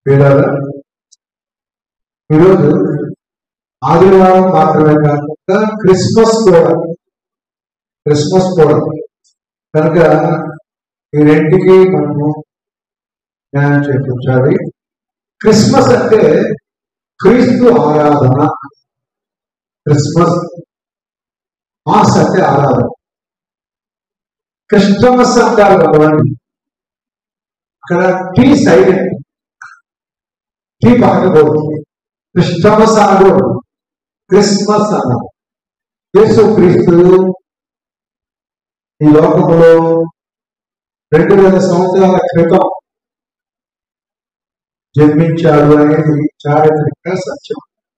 వీరారా ఈరోజు ఆదివారం మాత్రమే కాకుండా క్రిస్మస్ కూడా క్రిస్మస్ కూడా కనుక ఈ రెంటికి మనము జ్ఞానం చేకూర్చాలి క్రిస్మస్ అంటే క్రీస్తు ఆరాధన క్రిస్మస్ మాస్ అంటే ఆరాధన క్రిస్టమస్ అంటారు కదండి అక్కడ టీ సైలెంట్ టీ పక్కకూడదు క్రిస్టమస్ అనకూడదు క్రిస్మస్ అన్నారు యేసు క్రీస్తు ఈ లోకంలో రెండు వేల సంవత్సరాల క్రితం జన్మించాడు అనేది చారిత్రక సత్యం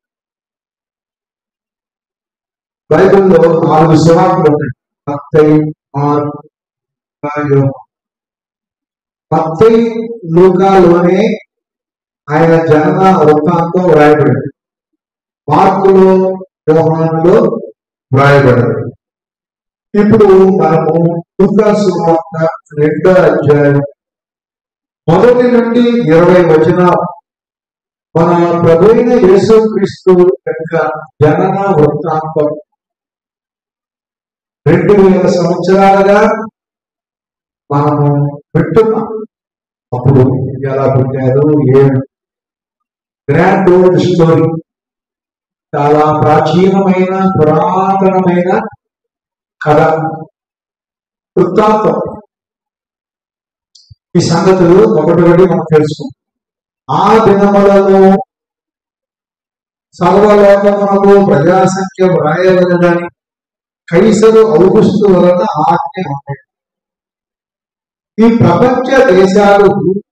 బైబిల్లో నాలుగు సువార్తలు ఉన్నాయి మత్తయి మార్క్ యోహాను. మత్తయి లూకాలోనే ఆయన జనన వృత్తాంతం వ్రాయబడింది మార్కులో యోహానులో వ్రాయబడింది ఇప్పుడు మనము లూకా సువార్త రెండో అధ్యాయం మొదటి నుండి ఇరవై వచన మన ప్రభు అయిన యేసుక్రీస్తు యొక్క జనన వృత్తాంతం రెండు వేల సంవత్సరాలుగా మనము వింటున్నాం అప్పుడు ఎలా పుట్టారు ఏం గ్రాండ్ ఓల్డ్ స్టోరీ చాలా ప్రాచీనమైన పురాతనమైన కథ వృత్తాంతం ఈ సంగతులు ఒకటొకటి మనం తెలుసుకుంటాం ఆ దినములలో సర్వలోకమునకు ప్రజాసంఖ్య వ్రాయవలనని కైసరు ఔగుస్తు వలన ఆజ్ఞ ఉంది ఈ ప్రపంచ దేశాలు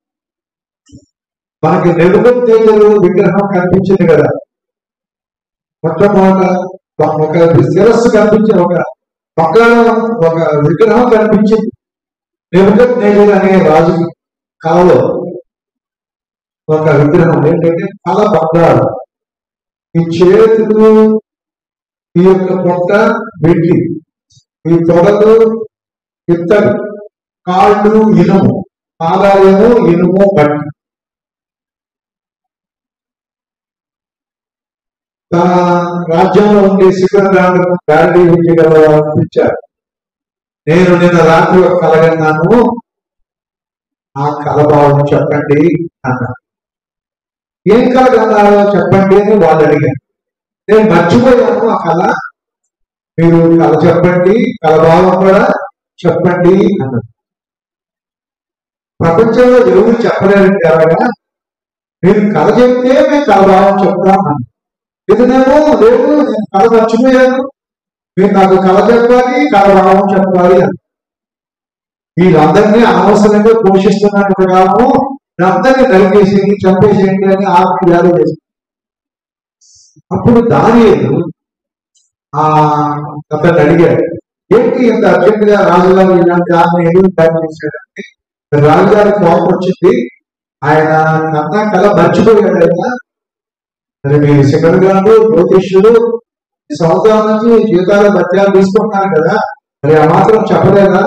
మనకి నెలుగొత్తేజలు విగ్రహం కనిపించింది కదా మొట్టమొదట ఒక శిరస్సు కనిపించింది ఒక బంగారం ఒక విగ్రహం కనిపించింది నెబుకద్నేజర్ అనే రాజు కళలో ఒక విగ్రహం ఏంటంటే తల బంగారం ఈ చేతులు ఈ యొక్క పొట్ట వెండి ఈ తొడలు ఇత్తడి కాళ్ళు ఇనుము పాదాలేమో ఇనుము మట్టి తన రాజ్యంలో ఉండే శిఖరాలను గాలి విద్యగల పంపించారు నేను నిన్న రాత్రి ఒక కలగన్నాను ఆ కలభావం చెప్పండి అన్నాను ఏం కలగన్నారో చెప్పండి అని వాళ్ళు అడిగారు నేను మర్చిపోయాను ఆ కళ మీరు కళ చెప్పండి కలభావం కూడా చెప్పండి అన్నారు ప్రపంచంలో ఎవరు చెప్పలేరంటే అలాగా మీరు కళ చెప్తే మేము కలభావం చెప్తాం అన్నారు ఇదినేమో లేదు నేను కళ మర్చిపోయాను మీరు నాకు కళ చెప్పాలి కలభావం చెప్పాలి అని వీళ్ళందరినీ అనవసరంగా పోషిస్తున్నట్టు కాము అందరినీ నరికేసి చంపేసేయండి అని ఆత్మ జారీ చేసింది అప్పుడు దానియేలు ఆ అతను అడిగాడు ఏంటి ఇంత అర్జెంట్ గా రాజుగారు ఇలాంటి ఆమె ఏదో టైం చేశాడంటే రాజుగారి కోపం వచ్చింది ఆయన కన్నా కళ మర్చిపోయాడు ఆయన మరి మీ శిఖర్ గారు జ్యోతిష్యులు ఈ సంవత్సరాల నుంచి జీవితాల మధ్యాలు తీసుకుంటున్నారు కదా మరి ఆ మాత్రం చెప్పలేదా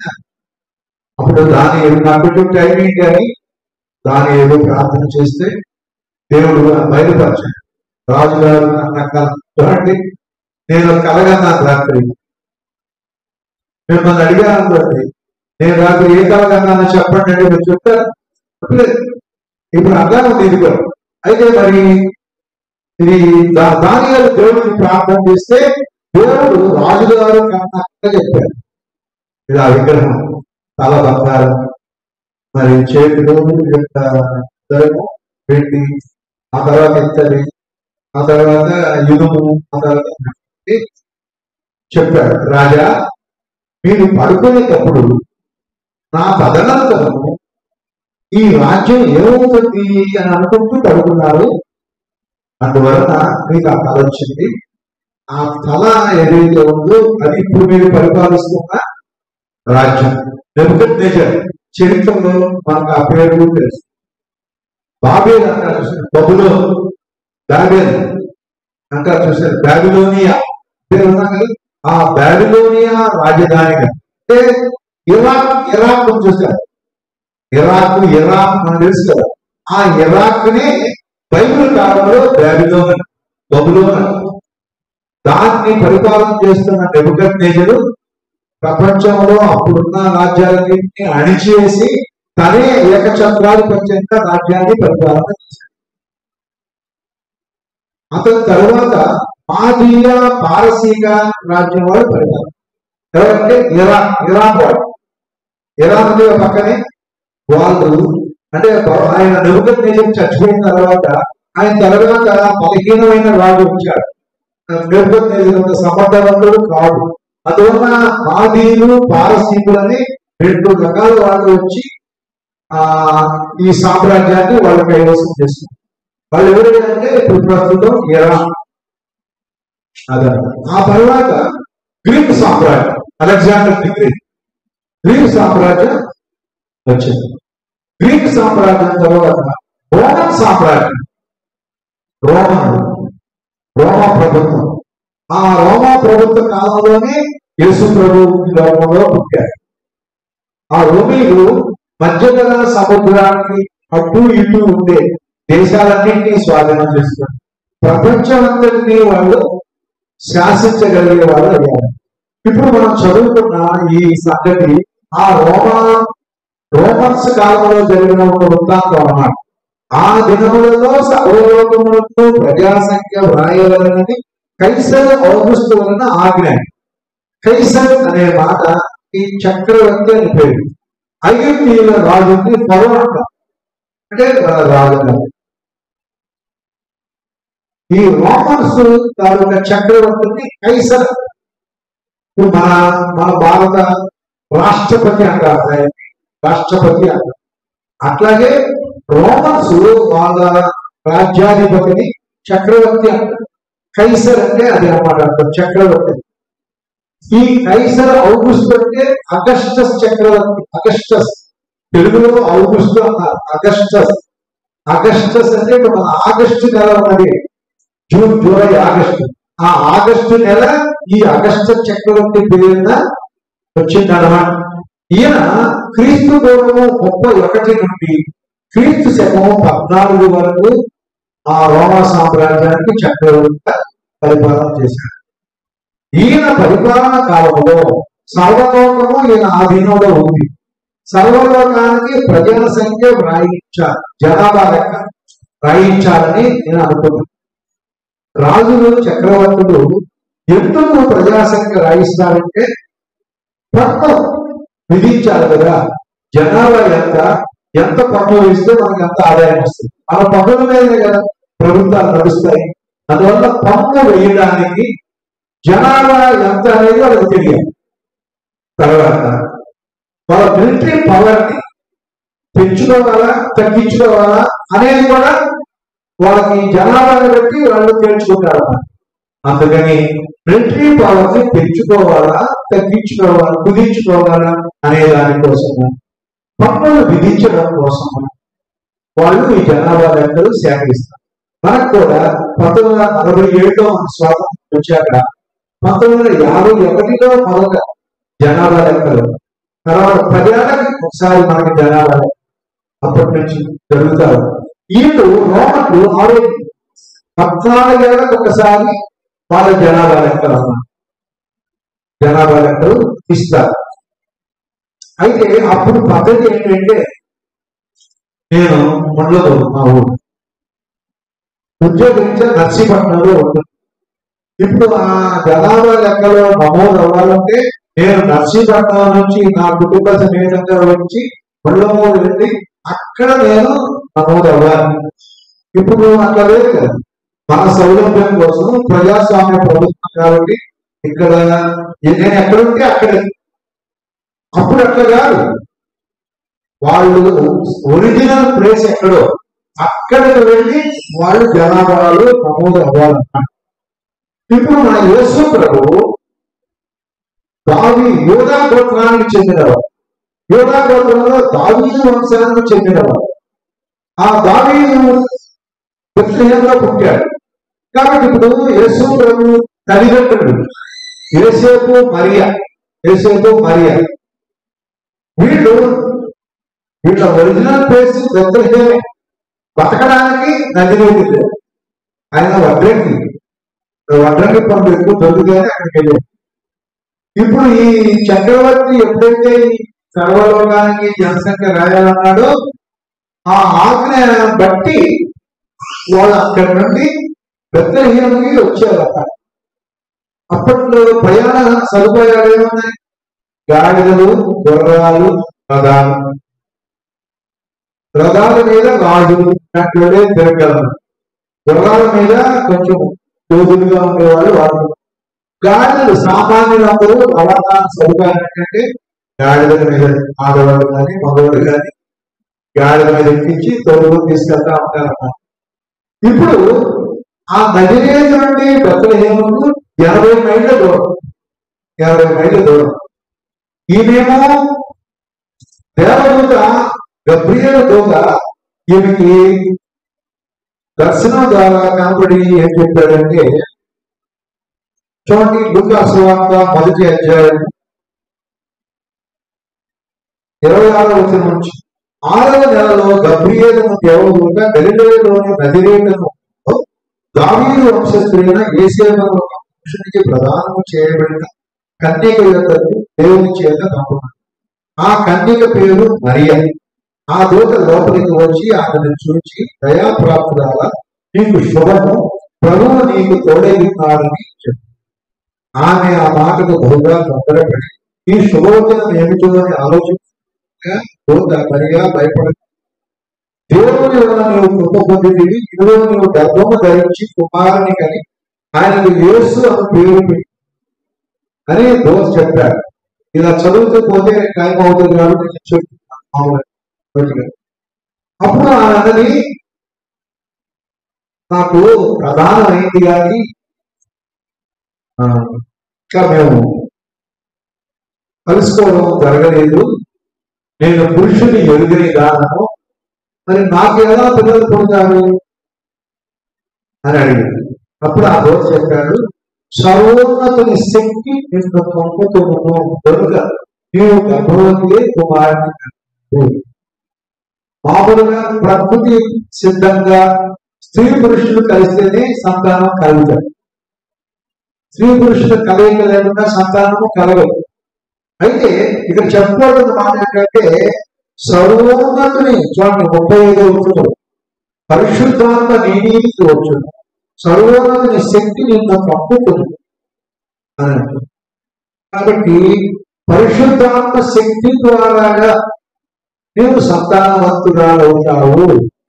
అప్పుడు దాని నాకు టైం ఏంటి అని దాని ఏదో ప్రార్థన చేస్తే దేవుడు బయలుపరచాడు రాజుగారు అన్న కళ చూడండి నేను కలగన్నాను రాత్రి మిమ్మల్ని అడిగాను అనుకోండి నేను రాత్రి ఏ కలగన్నానో చెప్పండి అంటే మీరు చెప్తారు చెప్పలేదు. ఇప్పుడు అర్థం ఉంది ఇది కూడా అయితే మరి ఇది దా- దానియాలు దేవుడిని ప్రార్థన చేస్తే దేవుడు రాజుగారు కన్నా చెప్పాడు ఇది ఆ విగ్రహం తల బంగారం మరి చేతులు యొక్క ధరము వెండి ఆ తర్వాత ఇత్తడి ఆ తర్వాత ఇనుము ఆ తర్వాత మట్టి చెప్పాడు రాజా మీరు పడుకునేటప్పుడు నా తదనంతరము ఈ రాజ్యం ఏమవుతుంది అని అనుకుంటూ పడుకున్నారు అందువలన మీకు ఆ కళ వచ్చింది ఆ కళ ఏదైతే ఉందో అది ఇప్పుడు మీరు పరిపాలిస్తున్న రాజ్యం నెబుకద్నెజర్ చరిత్రలో మనకు ఆ పేరు తెలుసు బాబేల్ అంటారు చూసారు బబులో బాబేల్ అంటారు చూసారు బాబిలోనియా పేరు ఉన్నా కదా ఆ బాబిలోనియా రాజధానిగా అంటే ఇరాక్ ఇరాక్ అని చూసారు ఇరాక్ ఇరాక్ మనకు తెలుసు కదా ఆ ఇరాక్ ని బైబిల్ కాలంలో బ్యాబిలోన్ బబులోన్ దాన్ని పరిపాలన చేస్తున్న నెబుకద్నేజరు ప్రపంచంలో అప్పుడున్న రాజ్యాలన్నింటినీ అణిచివేసి తనే ఏకచంద్రాధిపత్యంగా రాజ్యాన్ని పరిపాలన చేశాడు అతని తరువాత మాదీయ పారసీక రాజ్యం వాడు పరిపాలన ఎవరంటే ఇరాన్ ఇరాన్ వాడు ఇరాన్ ఉంది ఒక పక్కనే వాళ్ళు అంటే ఆయన నిరుగత్ నిజం చచ్చిపోయిన తర్వాత ఆయన తర్వాత బలహీనమైన రాజు వచ్చాడు నిరుగత్ నిజం సమర్థవంతుడు కాదు అందువల్ల మాదీయులు పారసీకులని రెండు రకాల వాళ్ళు వచ్చి ఆ ఈ సామ్రాజ్యాన్ని వాళ్ళు కైవసం చేస్తున్నారు వాళ్ళు ఎవరంటే ఇప్పుడు ప్రస్తుతం ఇరాన్ అదే ఆ తర్వాత గ్రీక్ సామ్రాజ్యం అలెగ్జాండర్ ది గ్రీక్ గ్రీక్ సామ్రాజ్యం వచ్చింది గ్రీక్ సామ్రాజ్యం తర్వాత రోమన్ సామ్రాజ్యం రోమన్ రోమా ప్రభుత్వం ఆ రోమా ప్రభుత్వ కాలంలోనే యేసు ప్రభు ఈ లోకంలో పుట్టారు ఆ రోమీలు మధ్యధర సముద్రానికి అటు ఇటు ఉండే దేశాలన్నింటినీ స్వాధీనం చేస్తారు ప్రపంచమంతటినీ వాళ్ళు శాసించగలిగే వాళ్ళు అయ్యారు ఇప్పుడు మనం చదువుకున్న ఈ సంగతి ఆ రోమా రోమన్స్ కాలంలో జరిగిన ఒక వృత్తాంతం అన్నమాట ఆ దినములలో సర్వలోకములకు ప్రజాసంఖ్య వ్రాయవలనని కైసర్ ఔగుస్తు వలన ఆజ్ఞ కైసర్ అనే మాట ఈ చక్రవర్తి అని పేరు ఐగుప్తీయుల రాజుని ఫరో అంటాం అంటే వాళ్ళ రాజు కాదు. ఈ రోమన్స్ తాలూకా చక్రవర్తిని కైసర్ ఇప్పుడు మన మన భారత రాష్ట్రపతి అంటారు ఆయన్ని. రాష్ట్రపతి అంటారు అట్లాగే రోమన్స్ వాళ్ళ రాజ్యాధిపతిని చక్రవర్తి అంటారు కైసర్ అంటే అది అన్నమాట అర్థం చక్రవర్తి ఈ కైసర్ ఔగుస్తు అంటే అగస్టస్ చక్రవర్తి అగస్టస్ తెలుగులో ఔగుస్తు అన్నారు అగస్టస్ అగస్టస్ అంటే ఇప్పుడు మన ఆగస్టు నెల ఉన్నది జూన్ జూలై ఆగస్టు ఆ ఆగస్టు నెల ఈ అగస్ట చక్రవర్తి పేరున వచ్చిందన్నమాట ఈయన క్రీస్తు పూర్వము ముప్పై ఒకటి నుండి క్రీస్తు శకము పద్నాలుగు వరకు ఆ రోమా సామ్రాజ్యానికి చక్రవర్తిగా పరిపాలన చేశాడు ఈయన పరిపాలన కాలంలో సర్వలోకము ఈయన ఆధీనంలో ఉంది సర్వలోకానికి ప్రజల సంఖ్య వ్రాయించాలి జనాభా లెక్క వ్రాయించాలని నేను అనుకున్నాను రాజులు చక్రవర్తులు ఎందుకు ప్రజాసంఖ్య రాయిస్తారంటే పన్ను విధించాలి కదా జనాభా ఎంత ఎంత పన్ను వేస్తే మనకి ఎంత ఆదాయం వస్తుంది మన పన్నుల మీదే కదా ప్రభుత్వాలు నడుస్తాయి అందువల్ల పన్ను వేయడానికి జనాభా ఎంత అనేది వాళ్ళకి తెలియాలి తర్వాత వాళ్ళ మిలిటరీ పవర్ ని పెంచుకోవాలా తగ్గించుకోవాలా అనేది కూడా వాళ్ళకి జనాభాని బట్టి వాళ్ళు తేల్చుకుంటారు అన్నమాట. అందుకని మిలిటరీ పవర్ ని పెంచుకోవాలా తగ్గించుకోవాలా కుదించుకోవాలా అనే దానికోసము పన్నులు విధించడం కోసం వాళ్ళు ఈ జనాభా లెక్కలు సేకరిస్తారు మనకు కూడా పంతొమ్మిది వందల నలభై ఏడులో మన స్వాతంత్రం వచ్చాక పంతొమ్మిది వందల యాభై ఒకటిలో మొదట జనాభా లెక్కలు తర్వాత పదేళ్ళకి ఒకసారి మనకి జనాభా లెక్క అప్పటి నుంచి జరుగుతారు వీళ్ళు రోమన్లు ఆరోగ్యం పద్నాలుగేళ్లకు ఒకసారి వాళ్ళ జనాభా లెక్కలు అన్నమాట జనాభా లెక్కలు ఇస్తారు అయితే అప్పుడు పద్ధతి ఏంటంటే నేను మండలో మా ఊరు ఉద్యోగించే నర్సీపట్నంలో ఉంటుంది ఇప్పుడు ఆ జనాభా లెక్కలో నమోదు అవ్వాలంటే నేను నర్సీపట్నం నుంచి నా కుటుంబ సమేతంగా వచ్చి ముళ్ళమూరు వెళ్ళి అక్కడ నేను నమోదు అవ్వాలి ఇప్పుడు అట్లా లేదు కదా మన సౌలభ్యం కోసం ప్రజాస్వామ్య ప్రభుత్వం కాబట్టి ఇక్కడ నేను ఎక్కడుంటే అక్కడే అప్పుడు అట్లా కాదు వాళ్ళు ఒరిజినల్ ప్లేస్ ఎక్కడో అక్కడికి వెళ్ళి వాళ్ళు జనాభాలు నమోదు అవ్వాలన్నమాట ఇప్పుడు మన యేసు ప్రభు దావి యోధా గోత్రానికి చెందినవాడు యోధా గోత్రంలో దావీదు వంశానికి చెందినవాడు ఆ దావీదు బెత్లెహేంలో పుట్టాడు కాబట్టి ఇప్పుడు యేసు ప్రభు తల్లిదండ్రులు యేసేపు మరియా యేసేపు మరియా వీళ్ళు వీళ్ళ ఒరిజినల్ ప్లేస్ బెత్లెహేమే బతకడానికి నది నీటి లేదు ఆయన వడ్రంగి వడ్రంగి పనులు ఎక్కువ దొరుకుతాయని అక్కడికి వెళ్ళాడు ఇప్పుడు ఈ చక్రవర్తి ఎప్పుడైతే ఈ సర్వలోకానికి జనసంఖ్య రాయాలన్నాడో ఆ ఆజ్ఞ బట్టి వాళ్ళు అక్కడి నుండి బెత్తహీనకి వచ్చారు అక్కడ అప్పట్లో ప్రయాణ సదుపాయాలు ఏమున్నాయి గాడిదలు గుర్రాలు రథాలు రథాల మీద రాజులు అక్కడే తిరగలరు గుర్రాల మీద కొంచెం యోగులుగా ఉండేవాళ్ళు వాళ్ళు గాడిదలు సామాన్యులందరూ రవాణా సదుపాయం ఏంటంటే గాడిదల మీద ఆడవాళ్ళు కానీ మగవాళ్ళు కానీ గాడిద మీద ఎక్కించి తోడు తీసుకెళ్తా ఉంటారు అన్నమాట. ఇప్పుడు ఆ నదిరేజు నుండి బెత్తలహేముకు ఎనభై మైళ్ళ దూరం ఎనభై మైళ్ళ దూరం ఈమెమో దేవదూత గబ్రియల దూత ఈమెకి దర్శనం ద్వారా కనబడి ఏం చెప్పాడంటే చూడండి లుకాసువార్త మొదటి అధ్యాయం ఇరవై ఆరో వచ్చిన నుంచి ఆరవ నెలలో గబ్రియేలను దేవదూత గలిలేలోని నదిరేటను దావీదు వంశస్థుడైన ఏసేవలో పురుషునికి ప్రదానము చేయబడిన కన్యక యొక్కకు దేవుని చేత పంపబడి ఆ కన్యక పేరు మరియ ఆ దూత లోపలికి వచ్చి ఆమెను చూచి దయాప్రాప్తురాల నీకు శుభము ప్రభువు నీకు తోడైనాడని చెప్పి ఆమె ఆ మాటకు బహుగా తొందరపడి ఈ శుభవచనం ఏమిటో అని ఆలోచించగా దూత మరియా భయపడ దేవుని వలన నీవు కృప పొందితివి ఇదిగో నీవు గర్భము ధరించి కుమారుని కని ఆయనకు యేసు అని పేరు పెట్టి అని దోస్ చెప్పాడు ఇలా చదువుతూ పోతే టైం అవుతుంది కాబట్టి నేను చెప్తున్నాను మామూలుగా. కొద్దిగా. అప్పుడు ఆ అన్నది నాకు ప్రధానమైంది కానీ ఆ, ఇంకా మేము కలుసుకోవడం జరగలేదు నేను పురుషుని ఎరుగని దానను మరి నాకు ఎలా పిల్లలు పుడతారు అని అడిగాడు అప్పుడు ఆ దోష చెప్పాడు సర్వోన్నతుని శక్తి నిన్ను పంపుతును కనుక నీవు గర్భవతి కుమారుని కనుగొను. మామూలుగా ప్రకృతి సిద్ధంగా స్త్రీ పురుషులు కలిస్తేనే సంతానం కలుగుతారు స్త్రీ పురుషుల కలయిక లేకుండా సంతానము కలగదు అయితే ఇక్కడ చెప్పకూడదు మాట ఏంటంటే సర్వోన్నతుని చూడండి ముప్పై ఐదో వచ్చును పరిశుద్ధాత్మ నీనికి వచ్చును సర్వోన్నతుని శక్తి నిన్ను పంపుతుంది అని అంటుంది. కాబట్టి పరిశుద్ధాత్మ శక్తి ద్వారాగా నీవు సంతానవంతురాలవుతావు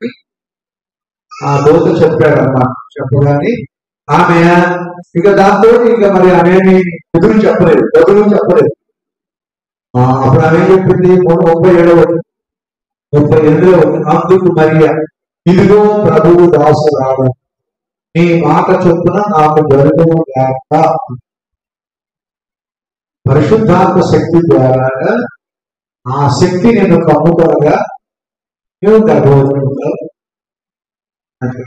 ఆ దోత చెప్పాడమ్మా చెప్పగానే ఆమె ఇక దాంతో ఇక మరి ఆమె ఎదురు చెప్పలేదు ఎదురు చెప్పలేదు ఆ, అప్పుడు ఆమె ఏం చెప్పింది మొన్న ముప్పై ఏడవ ముప్పై ఎనిమిదవ అందుకు మరియా ఇదిగో ప్రభువు దాసురాలు నీ మాట చొప్పున నాకు జరుగును గాక పరిశుద్ధాత్మ శక్తి ద్వారా ఆ శక్తి నేను కమ్ముకొనగా నువ్వు గర్భవతి అవుతావు అని.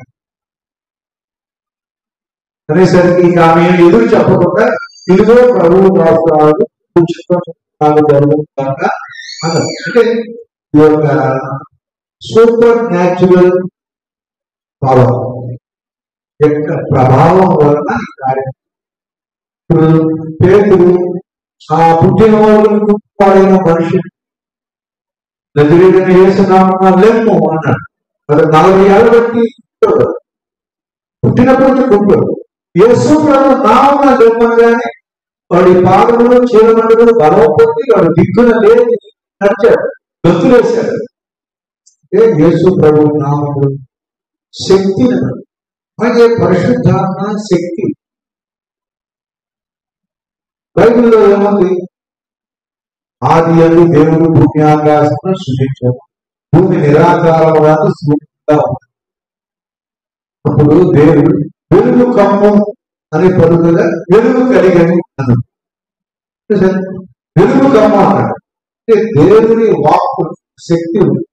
అనేసరికి ఇక ఆమె ఎదురు చెప్పకుండా ఇదిగో ప్రభువు దాసురాలు నాకు జరుగును గాక అన్నారు అంటే ఈ యొక్క సూపర్ న్యాచురల్ పవర్ యొక్క ప్రభావం వలన ఈ కార్యం ఇప్పుడు పేతురు ఆ పుట్టిన వాళ్ళకు పాడైన మనుషులు నదిరేడిని వేసినామన్నా లేము అన్నాడు అది నలభై ఏళ్ళ బట్టి ఉంటాడు. పుట్టినప్పటి నుంచి ఉంటాడు యేసు ప్రభు నామన లేమనగానే వాడి పాదములు చీలమండలు బలం పొంది వాడు దిక్కున లేచి నడిచాడు గొంతులేశాడు అంటే యేసు ప్రభు నామములు శక్తి అలాగే పరిశుద్ధాత్మ శక్తి బైబిల్లో ఏముంది ఆది అందు దేవుడు భూమి ఆకాశం సృష్టించాడు భూమి నిరాకారముగా సూర్యుడుగా ఉంది అప్పుడు దేవుడు వెలుగు కమ్ము అని పలుకగా వెలుగు కలిగని అన్నాడు చూసారా? వెలుగు కమ్ము అన్నాడు అంటే దేవుని వాక్కు శక్తి ఉంది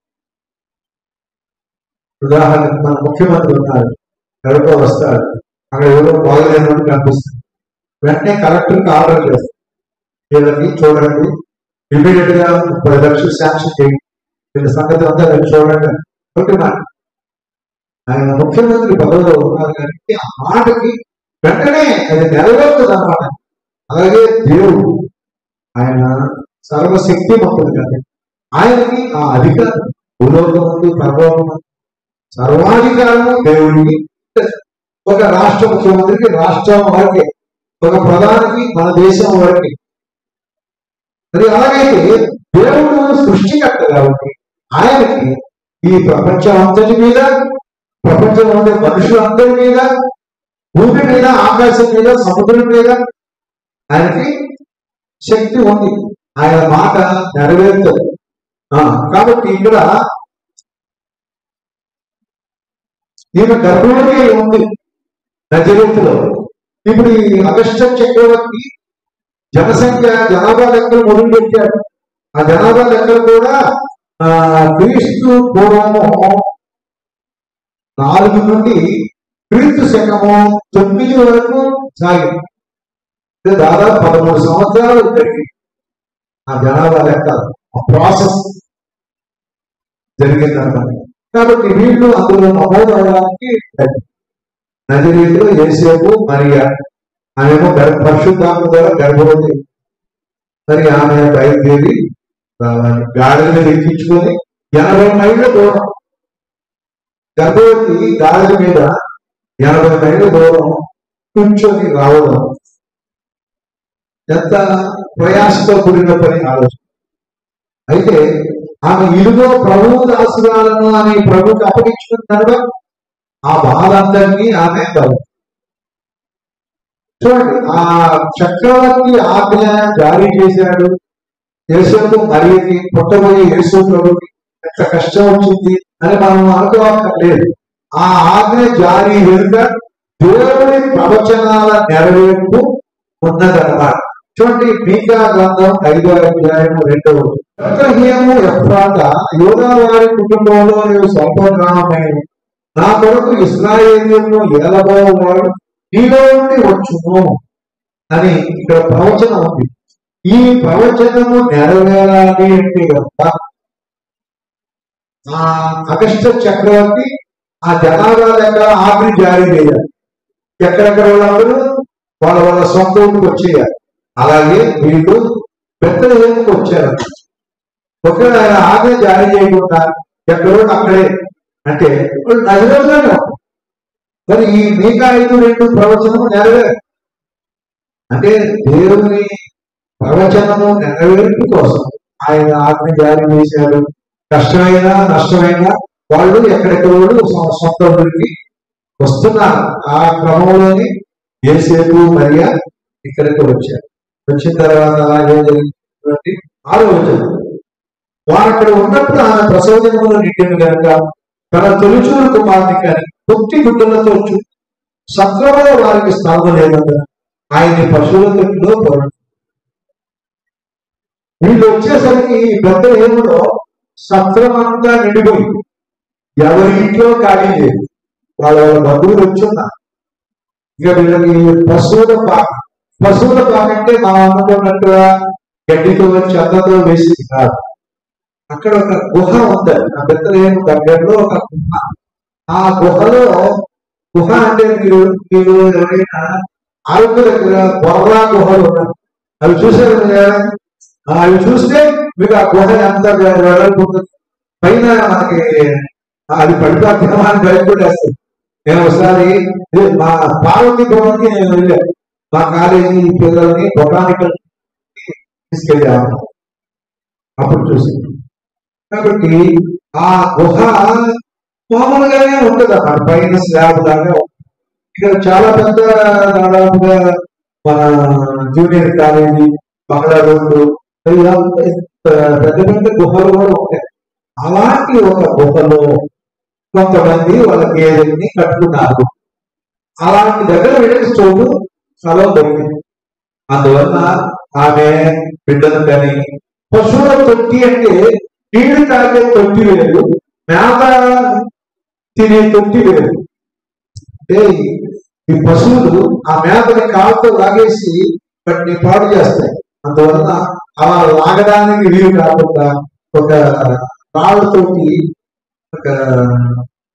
ఉదాహరణకు మన ముఖ్యమంత్రి ఉన్నారు ఎవరికో వస్తారు అక్కడ ఎవరో బాగలేనట్టు కనిపిస్తుంది వెంటనే కలెక్టర్కి ఆర్డర్ చేస్తారు వీళ్ళని చూడండి ఇమీడియట్ గా ముప్పై లక్షలు శాంక్షన్ చేయండి వీళ్ళ సంగతి అంతా వెళ్ళి చూడండి ఒకటి మాట ఆయన ముఖ్యమంత్రి పదవిలో ఉన్నారు కాబట్టి ఆ మాటకి వెంటనే అది నెరవేరుతుంది అన్నమాట అలాగే దేవుడు ఆయన సర్వశక్తిమంతుడు కదా ఆయనకి ఆ అధికారం భూలోకమందు పరలోకమందు సర్వాధికారము దేవుడికి ఒక రాష్ట్ర ముఖ్యమంత్రికి రాష్ట్రం వారికి ఒక ప్రధానికి మన దేశం వారికి మరి అలాగైతే దేవుడు సృష్టికర్త కాబట్టి ఆయనకి ఈ ప్రపంచం అంతటి మీద ప్రపంచంలో ఉండే మనుషులందరి మీద భూమి మీద ఆకాశం మీద సముద్రం మీద ఆయనకి శక్తి ఉంది ఆయన మాట నెరవేరుతుంది ఆ, కాబట్టి ఇక్కడ ఈమె గర్భవతి ఉంది నజరేతులో ఇప్పుడు ఈ అగస్ట చక్రవర్తి జనసంఖ్య జనాభా లెక్కలు మొదలు పెట్టాడు ఆ జనాభా లెక్కలు కూడా ఆ, క్రీస్తు పూర్వము నాలుగు నుండి క్రీస్తు శకము తొమ్మిది వరకు సాగింది అంటే దాదాపు పదమూడు సంవత్సరాలు జరిగింది ఆ జనాభా లెక్క ఆ ప్రాసెస్ జరిగిందన్నమాట కాబట్టి వీళ్ళు అందులో నమోదు అవడానికి నదిరీతిలో ఏసేపు మరియా ఆమెమో గర్భ పరిశుద్ధాత్మ ద్వారా గర్భవతి మరి ఆమె బయలుదేరి రావాలి గాడిద మీద ఎక్కించుకొని ఎనభై మైళ్ళ దూరం గర్భవతి గాడిద మీద ఎనభై మైళ్ళ దూరం కూర్చొని రావడం ఎంత ప్రయాసతో కూడిన పని ఆలోచన అయితే ఆమె ఇరుగో ప్రభువు దాసురాలను అని ప్రభుకి అప్పగించుకున్నాడు ఆ బాధ అందరినీ ఆమె కాదు చూడండి ఆ చక్రవర్తి ఆజ్ఞ జారీ చేశాడు యేసుకు మరియకి పుట్టబోయే యేసు ప్రభుకి ఎంత కష్టం వచ్చింది అని మనం అనుకోవక్కర్లేదు ఆ ఆజ్ఞ జారీ వెనుక దేవుడి ప్రవచనాల నెరవేర్పు ఉన్నదన్నమాట చూడండి మీకా గ్రంథం ఐదో అధ్యాయము రెండవ బెత్లెహేము ఎఫ్రాత యోధా వారి కుటుంబంలో నీవు స్వల్ప గ్రామమైన నా కొరకు ఇస్రాయేలీలను ఏలబోవాడు నీలో నుండి వచ్చును అని ఇక్కడ ప్రవచనం ఉంది ఈ ప్రవచనము నెరవేరాలి అంటే కనుక ఆ అగస్ట చక్రవర్తి ఆ జనాభా లెక్క ఆజ్ఞ జారీ చేయాలి ఎక్కడెక్కడ వాళ్ళందరూ వాళ్ళ వాళ్ళ సొంత ఊరికి వచ్చేయాలి అలాగే వీళ్ళు బెత్తలహేముకు వచ్చారు ఒకవేళ ఆయన ఆజ్ఞ జారీ చేయకుండా ఎక్కడో అక్కడే అంటే వాళ్ళు నదిలోనే ఉంటారు. మరి ఈ మీకా ఐదు రెండు ప్రవచనము నెరవేరు అంటే దేవుని ప్రవచనము నెరవేర్పు కోసం ఆయన ఆజ్ఞ జారీ చేశాడు కష్టమైనా నష్టమైనా వాళ్ళు ఎక్కడెక్కడ వాళ్ళు సొ- సొంత ఊరికి వస్తున్నారు ఆ క్రమంలోని ఏసేపు మరియా ఇక్కడికి వచ్చారు వచ్చిన తర్వాత అలాగే జరిగినటువంటి ఆలోచన వారు అక్కడ ఉన్నప్పుడు ఆమె ప్రసవజనంలో నిండిన కనుక తన తొలిచూరు కుమార్తె కానీ తొక్కి గుడ్డలతో చూ- సత్రంలో వారికి స్థానం లేదంట ఆయన్ని పశువుల తొట్టిలో పొరడు వీళ్ళు వచ్చేసరికి పెద్ద ఏములో సత్రం అంతా నిండిపోయింది ఎవరి ఇంట్లో ఖాళీ లేదు వాళ్ళ వాళ్ళ బంధువులు వచ్చున్నారు ఇక వీళ్ళకి పశువుల పాక పశువుల పాక అంటే మనం అనుకున్నట్టుగా గడ్డితో చెత్తతో వేసింది కాదు అక్కడ ఒక గుహ ఉంది ఆ బెత్తలేము దగ్గరలో ఒక గుహ ఆ గుహలో గుహ అంటే మీరు మీరు ఎవరైనా అరకు దగ్గర బొర్రా గుహలు ఉన్నాయి అవి చూసారు కదా ఆ, అవి చూస్తే మీకు ఆ గుహ ఎంత వెళ్ళిపోతుంది పైన మనకి అది పడిపోతామా అని భయపడేస్తుంది నేను ఒకసారి ఇది మా పార్వతీ భవన్కి నేను వెళ్ళాను మా కాలేజీ పిల్లల్ని బొటానికల్ తీసుకెళ్ళాము అప్పుడు చూసి కాబట్టి ఆ గుహ మామూలుగానే ఉంటుంది అన్నమాట పైన స్లాబ్ లాగా ఉంటుంది. ఇక్కడ చాలా పెద్ద దాదాపుగా మన జూనియర్ కాలేజీ బంగ్లాదేశ్ ఇలా పెద్ద పెద్ద గుహలు కూడా ఉంటాయి అలాంటి ఒక గుహలో కొంతమంది వాళ్ళ గేదెల్ని కట్టుకున్నారు అలాంటి దగ్గర వెళ్ళి చోటు స్థలం దొరికింది అందువల్ల ఆమె బిడ్డను కానీ పశువుల తొట్టి అంటే నీళ్లు తాగే తొట్టి లేదు మేత తినే తొట్టి లేదు అంటే ఈ పశువులు ఆ మేతని కాలుతో లాగేసి వాటిని పాడు చేస్తాయి అందువలన అలా లాగడానికి వీలు కాకుండా ఒక రాళ్ళతోటి ఒక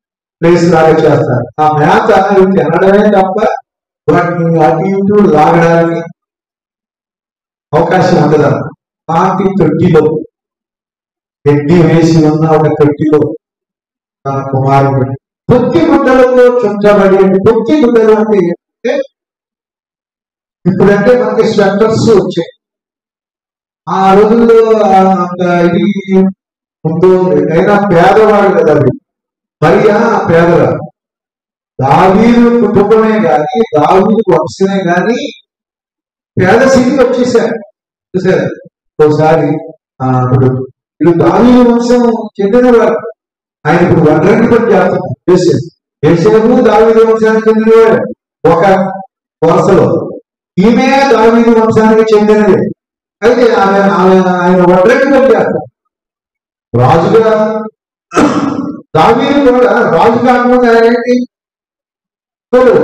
ప్లేస్ లాగా చేస్తారు ఆ మేత ఇవి తినడమే తప్ప వాటిని అటు ఇటు లాగడానికి అవకాశం ఉండదు కాంతి తొట్టిలో గడ్డి వేసి ఉన్న ఒక తొట్టిలో తన కుమారుడు పొత్తి గుడ్డలతో చుట్టబడి పొత్తి గుడ్డలు అంటే ఏంటంటే ఇప్పుడంటే మనకి స్వెటర్స్ వచ్చాయి ఆ రోజుల్లో ఆ అంత ఇది ముందు అయినా పేదవాడు కదా అది మరియా పేదరా దావీదు కుటుంబమే కానీ దావీదు వంశమే కానీ పేద స్థితికి వచ్చేసారు చూసారు ఒకసారి ఆ, ఇప్పుడు వీళ్ళు దావీదు వంశం చెందినవారు ఆయన ఇప్పుడు వడ్రంగి పని చేస్తున్నారు చేసేది చేసేపు దావీదు వంశానికి చెందినవాడు ఒక వరుసలో ఈమె దావీదు వంశానికి చెందినది అయితే ఆమె ఆమె ఆయన వడ్రంగి పని చేస్తారు రాజుగా దావీదు కూడా రాజు కాకుండా ఆయన ఏంటి తోడు.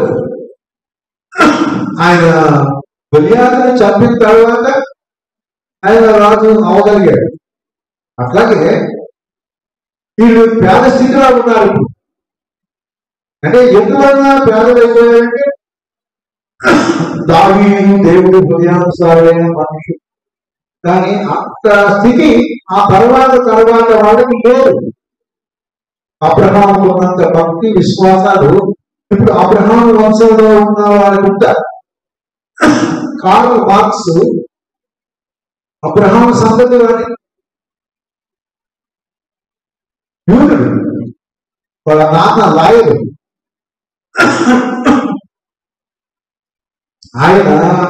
ఆయన గొలియాతని చంపిన తర్వాత ఆయన రాజు అవగలిగాడు అట్లాగే వీళ్ళు పేద స్థితిలో ఉన్నారు ఇప్పుడు. అంటే ఎందువలన పేదలు అయిపోయారంటే దావి దేవుడు హృదయానుసారులైన మనుషులు కానీ అంత స్థితి ఆ తర్వాత తర్వాత వాళ్ళకి లేదు అబ్రహాం ఉన్నంత భక్తి విశ్వాసాలు ఇప్పుడు అబ్రహాం వంశంలో ఉన్న వాళ్ళకి ఉంటారు కార్ల్ మార్క్స్ అబ్రహాం సంతతి వాడి యూదుడు వాళ్ళ నాన్న లాయరు ఆయన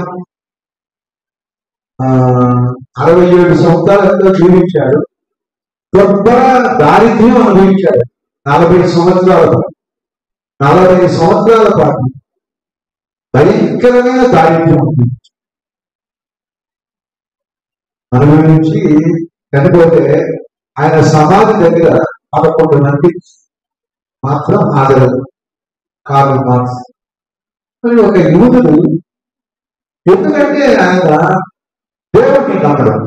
ఆ, అరవై ఏడు సంవత్సరాలతో జీవించాడు గొప్ప దారిద్ర్యం అనుభవించాడు నలభై సంవత్సరాల పాటు నలభై సంవత్సరాల పాటు భయంకరమైన దారిద్ర్యం ఉంది అనుభవించి చనిపోతే ఆయన సమాధి దగ్గర పదకొండు మంది మాత్రం హాజరు కాదు మార్క్స్ మరి ఒక యూదుడు ఎందుకంటే ఆయన దేవుడిని నమ్మడం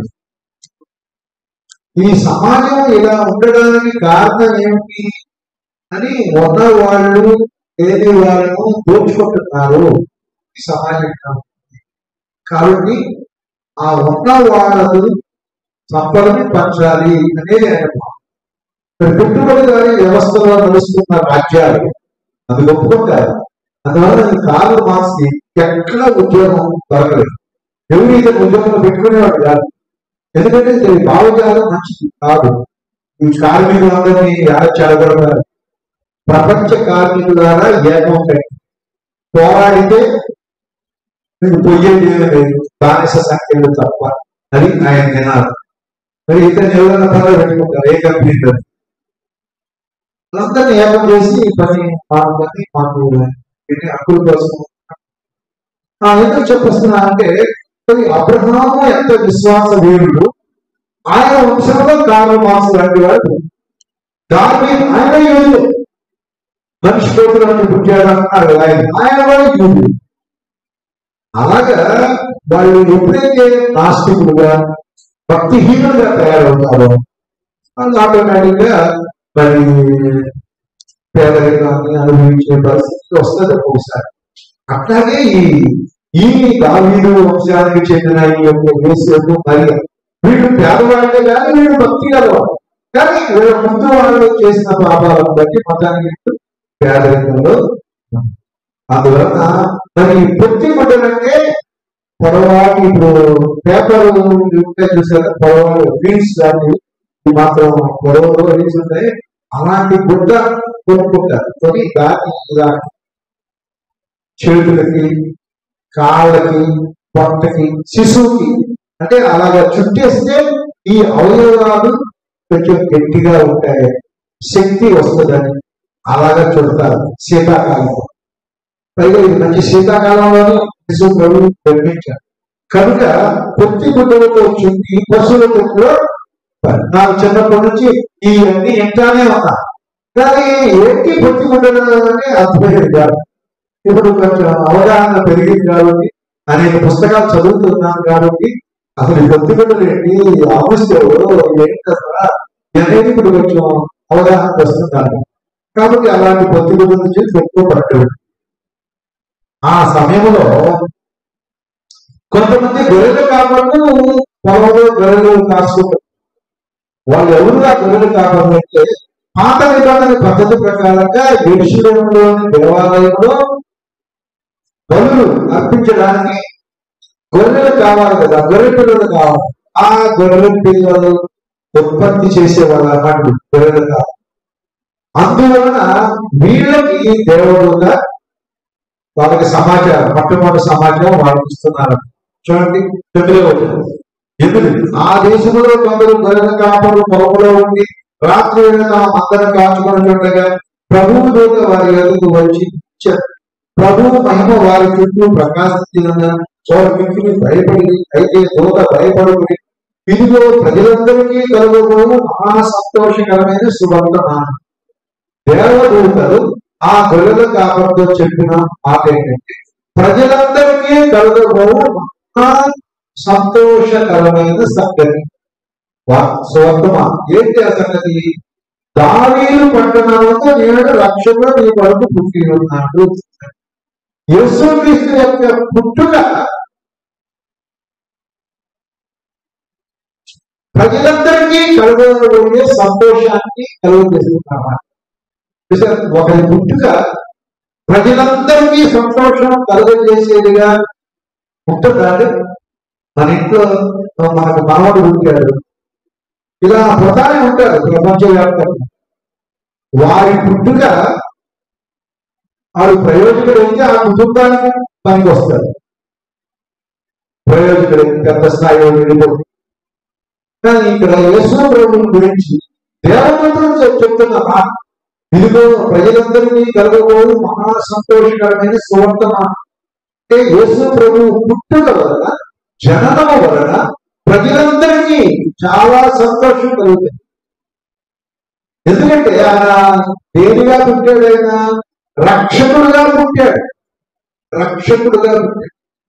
ఈ సమాజం ఇలా ఉండడానికి కారణం ఏమిటి అని ఉన్న వాళ్ళు లేని వాళ్ళను దోచుకుంటున్నారు ఈ సమాజం కాబట్టి ఆ ఉన్న వాళ్ళకు సంపదని పంచాలి అనేది ఆయన భావం. మరి పెట్టుబడిదారి వ్యవస్థలో నడుస్తున్న రాజ్యాలు అది ఒప్పుకుంటారు అందువల్ల ఈ కారు మార్క్స్కి ఎక్కడ ఉద్యోగం దొరకలేదు ఎవరైతే ఉద్యోగం పెట్టుకునేవాడు కాదు ఎందుకంటే ఇది భావజాలం మంచిది కాదు ఈ కార్మికులందరినీ ఎలా చెడగొడతారు ప్రపంచ కార్మికుల ద్వారా ఏకమవుతాయి పోరాడితే మీకు పొయ్యేది ఏమీ లేదు బానిస సంఖ్యలు తప్ప అది ఆయన వినాలి మరి ఇతను ఎవరైనా పనులు పెట్టుకుంటారు ఏ కంపెనీలో అందరినీ ఏకం చేసి ఈ పని మాకు పని మాకు ఇది హక్కుల కోసం ఆ, ఎందుకు చెప్పొస్తున్నా అంటే మరి అబ్రహాము ఎంత విశ్వాస వీరుడు ఆయన వంశంలో కార్లు మాసు లాంటి వాడు దాన్ని ఆయన యూదు మనిషి కోతులను పుట్టాడు అన్నాడు ఆయన ఆయన వాడు యూదు అలాగా వాళ్ళు ఎప్పుడైతే నాస్తికులుగా భక్తిహీనులుగా తయారవుతారో వాళ్ళు ఆటోమేటిక్ గా మరి పేదరికాన్ని అనుభవించే పరిస్థితి వస్తుంది ఒకసారి అట్లాగే ఈ ఈ దావీదు వంశానికి చెందిన ఈ యొక్క యేసు మరి వీళ్ళు పేదవాళ్ళే కానీ వీళ్ళు భక్తి గలవాళ్ళు కానీ వీళ్ళ ముందు వాళ్ళు చేసిన పాపాలను బట్టి మతానికి వీళ్ళు పేదరికంలో ఉన్నారు. అందువలన మరి పొత్తి గుడ్డలంటే పొడవాటి ఇప్పుడు పేపర్ ఉంటాయి చూసారా పొడవాడు బీన్స్ లాంటివి ఇవి మాత్రం పొడవలో వేసి ఉంటాయి అలాంటి గుడ్డ కొనుక్కుంటారు కొని దాన్ని ఇలా చేతులకి కాళ్ళకి పొట్టకి శిశువుకి అంటే అలాగా చుట్టేస్తే ఈ అవయవాలు కొంచెం గట్టిగా ఉంటాయి శక్తి వస్తుందని అలాగా చుడతారు శీతాకాలంలో పైగా ఇది మంచి శీతాకాలంలోనే శిశువు ప్రభు జన్మించారు కనుక పొత్తి గుడ్డలతో చుట్టి పశువుల కొట్టులో నాకు చిన్నప్పటి నుంచి ఇవన్నీ ఇంటానే ఉన్నా కానీ ఏంటి పొత్తి గుడ్డలు అంటే అర్థమయ్యేది కాదు ఇప్పుడు కొంచెం అవగాహన పెరిగింది కాబట్టి అనేక పుస్తకాలు చదువుతున్నాను కాబట్టి అసలు ఈ పొత్తిగుడ్డలు ఏంటి ఆఫీస్ ఏంటి అసలు అనేది ఇప్పుడు కొంచెం అవగాహన వస్తున్నారు కాబట్టి అలాంటి పొత్తుల నుంచి ఎక్కువ పట్టదు ఆ సమయంలో కొంతమంది గొర్రెలు కాపాడు పొలంలో గొర్రెలు కాసుకుంటారు వాళ్ళు ఎవరుగా గొర్రెలు కాపాడు అంటే పాత నిబంధన పద్ధతి ప్రకారంగా ఎరుశలంలోని దేవాలయంలో బలులు అర్పించడానికి గొర్రెలు కావాలి కదా గొర్రె పిల్లలు కావాలి ఆ గొర్రెల పిల్లలు ఉత్పత్తి చేసేవాళ్ళు అన్నట్టు గొర్రెలు కావాలి అందువలన వీళ్ళకి దేవుడుగా వాళ్ళకి సమాచారం మొట్టమొదటి సమాచారం వాళ్ళకి ఇస్తున్నారు చూడండి తొమ్మిదో వచనం. ఎనిమిది ఆ దేశంలో కొందరు గొర్రెల కాపరు పొలంలో ఉండి రాత్రి వేళ తమ మందరం కాచుకొని ఉండగా ప్రభువు దూత వారి ఎదుగు వచ్చి ఇచ్చారు ప్రభువు మహిమ వారి చుట్టూ ప్రకాశించిన చోరకించుని భయపడి అయితే దూత భయపడుకుని ఇదిగో ప్రజలందరికీ కలుగుబోవు మహా సంతోషకరమైన సువర్తమానం దేవదూతలు ఆ గొర్రెల కాపరితో చెప్పిన మాట ఏంటంటే ప్రజలందరికీ కలుగబోవు మహా సంతోషకరమైన సంగతి వా- సువర్తమా ఏంటి ఆ సంగతి దావీలు పట్టణంలో నేడు రక్షణ నీ కొరకు పుట్టి ఉన్నాడు యేసుక్రీస్తు యొక్క పుట్టుక ప్రజలందరికీ కలుగబోయే సంతోషాన్ని కలుగజేస్తున్నామా చూసారా? ఒకరి పుట్టుక ప్రజలందరికీ సంతోషం కలుగజేసేదిగా ఉంటుందండి మన ఇంట్లో మనకు మనవడు పుట్టాడు ఇలా ప్రధాని ఉంటారు ప్రపంచవ్యాప్తంగా వారి పుట్టుక వాడు ప్రయోజకుడు అయితే ఆ కుటుంబానికి పనికి వస్తారు ప్రయోజకుడు పెద్ద స్థాయిలో వెళ్ళిపోతుంది కానీ ఇక్కడ యేసు ప్రభువుని గురించి దేవతలు చెప్తున్న మాట ఇదిగో ప్రజలందరినీ కలగబోదు మహా సంతోషకరమైన సువర్తమానం అంటే యేసు ప్రభు పుట్టుక వలన జననము వలన ప్రజలందరికీ చాలా సంతోషం కలుగుతుంది ఎందుకంటే ఆయన దేనిగా పుట్టాడు ఆయన రక్షకుడుగా పుట్టాడు రక్షకుడుగా పుట్టాడు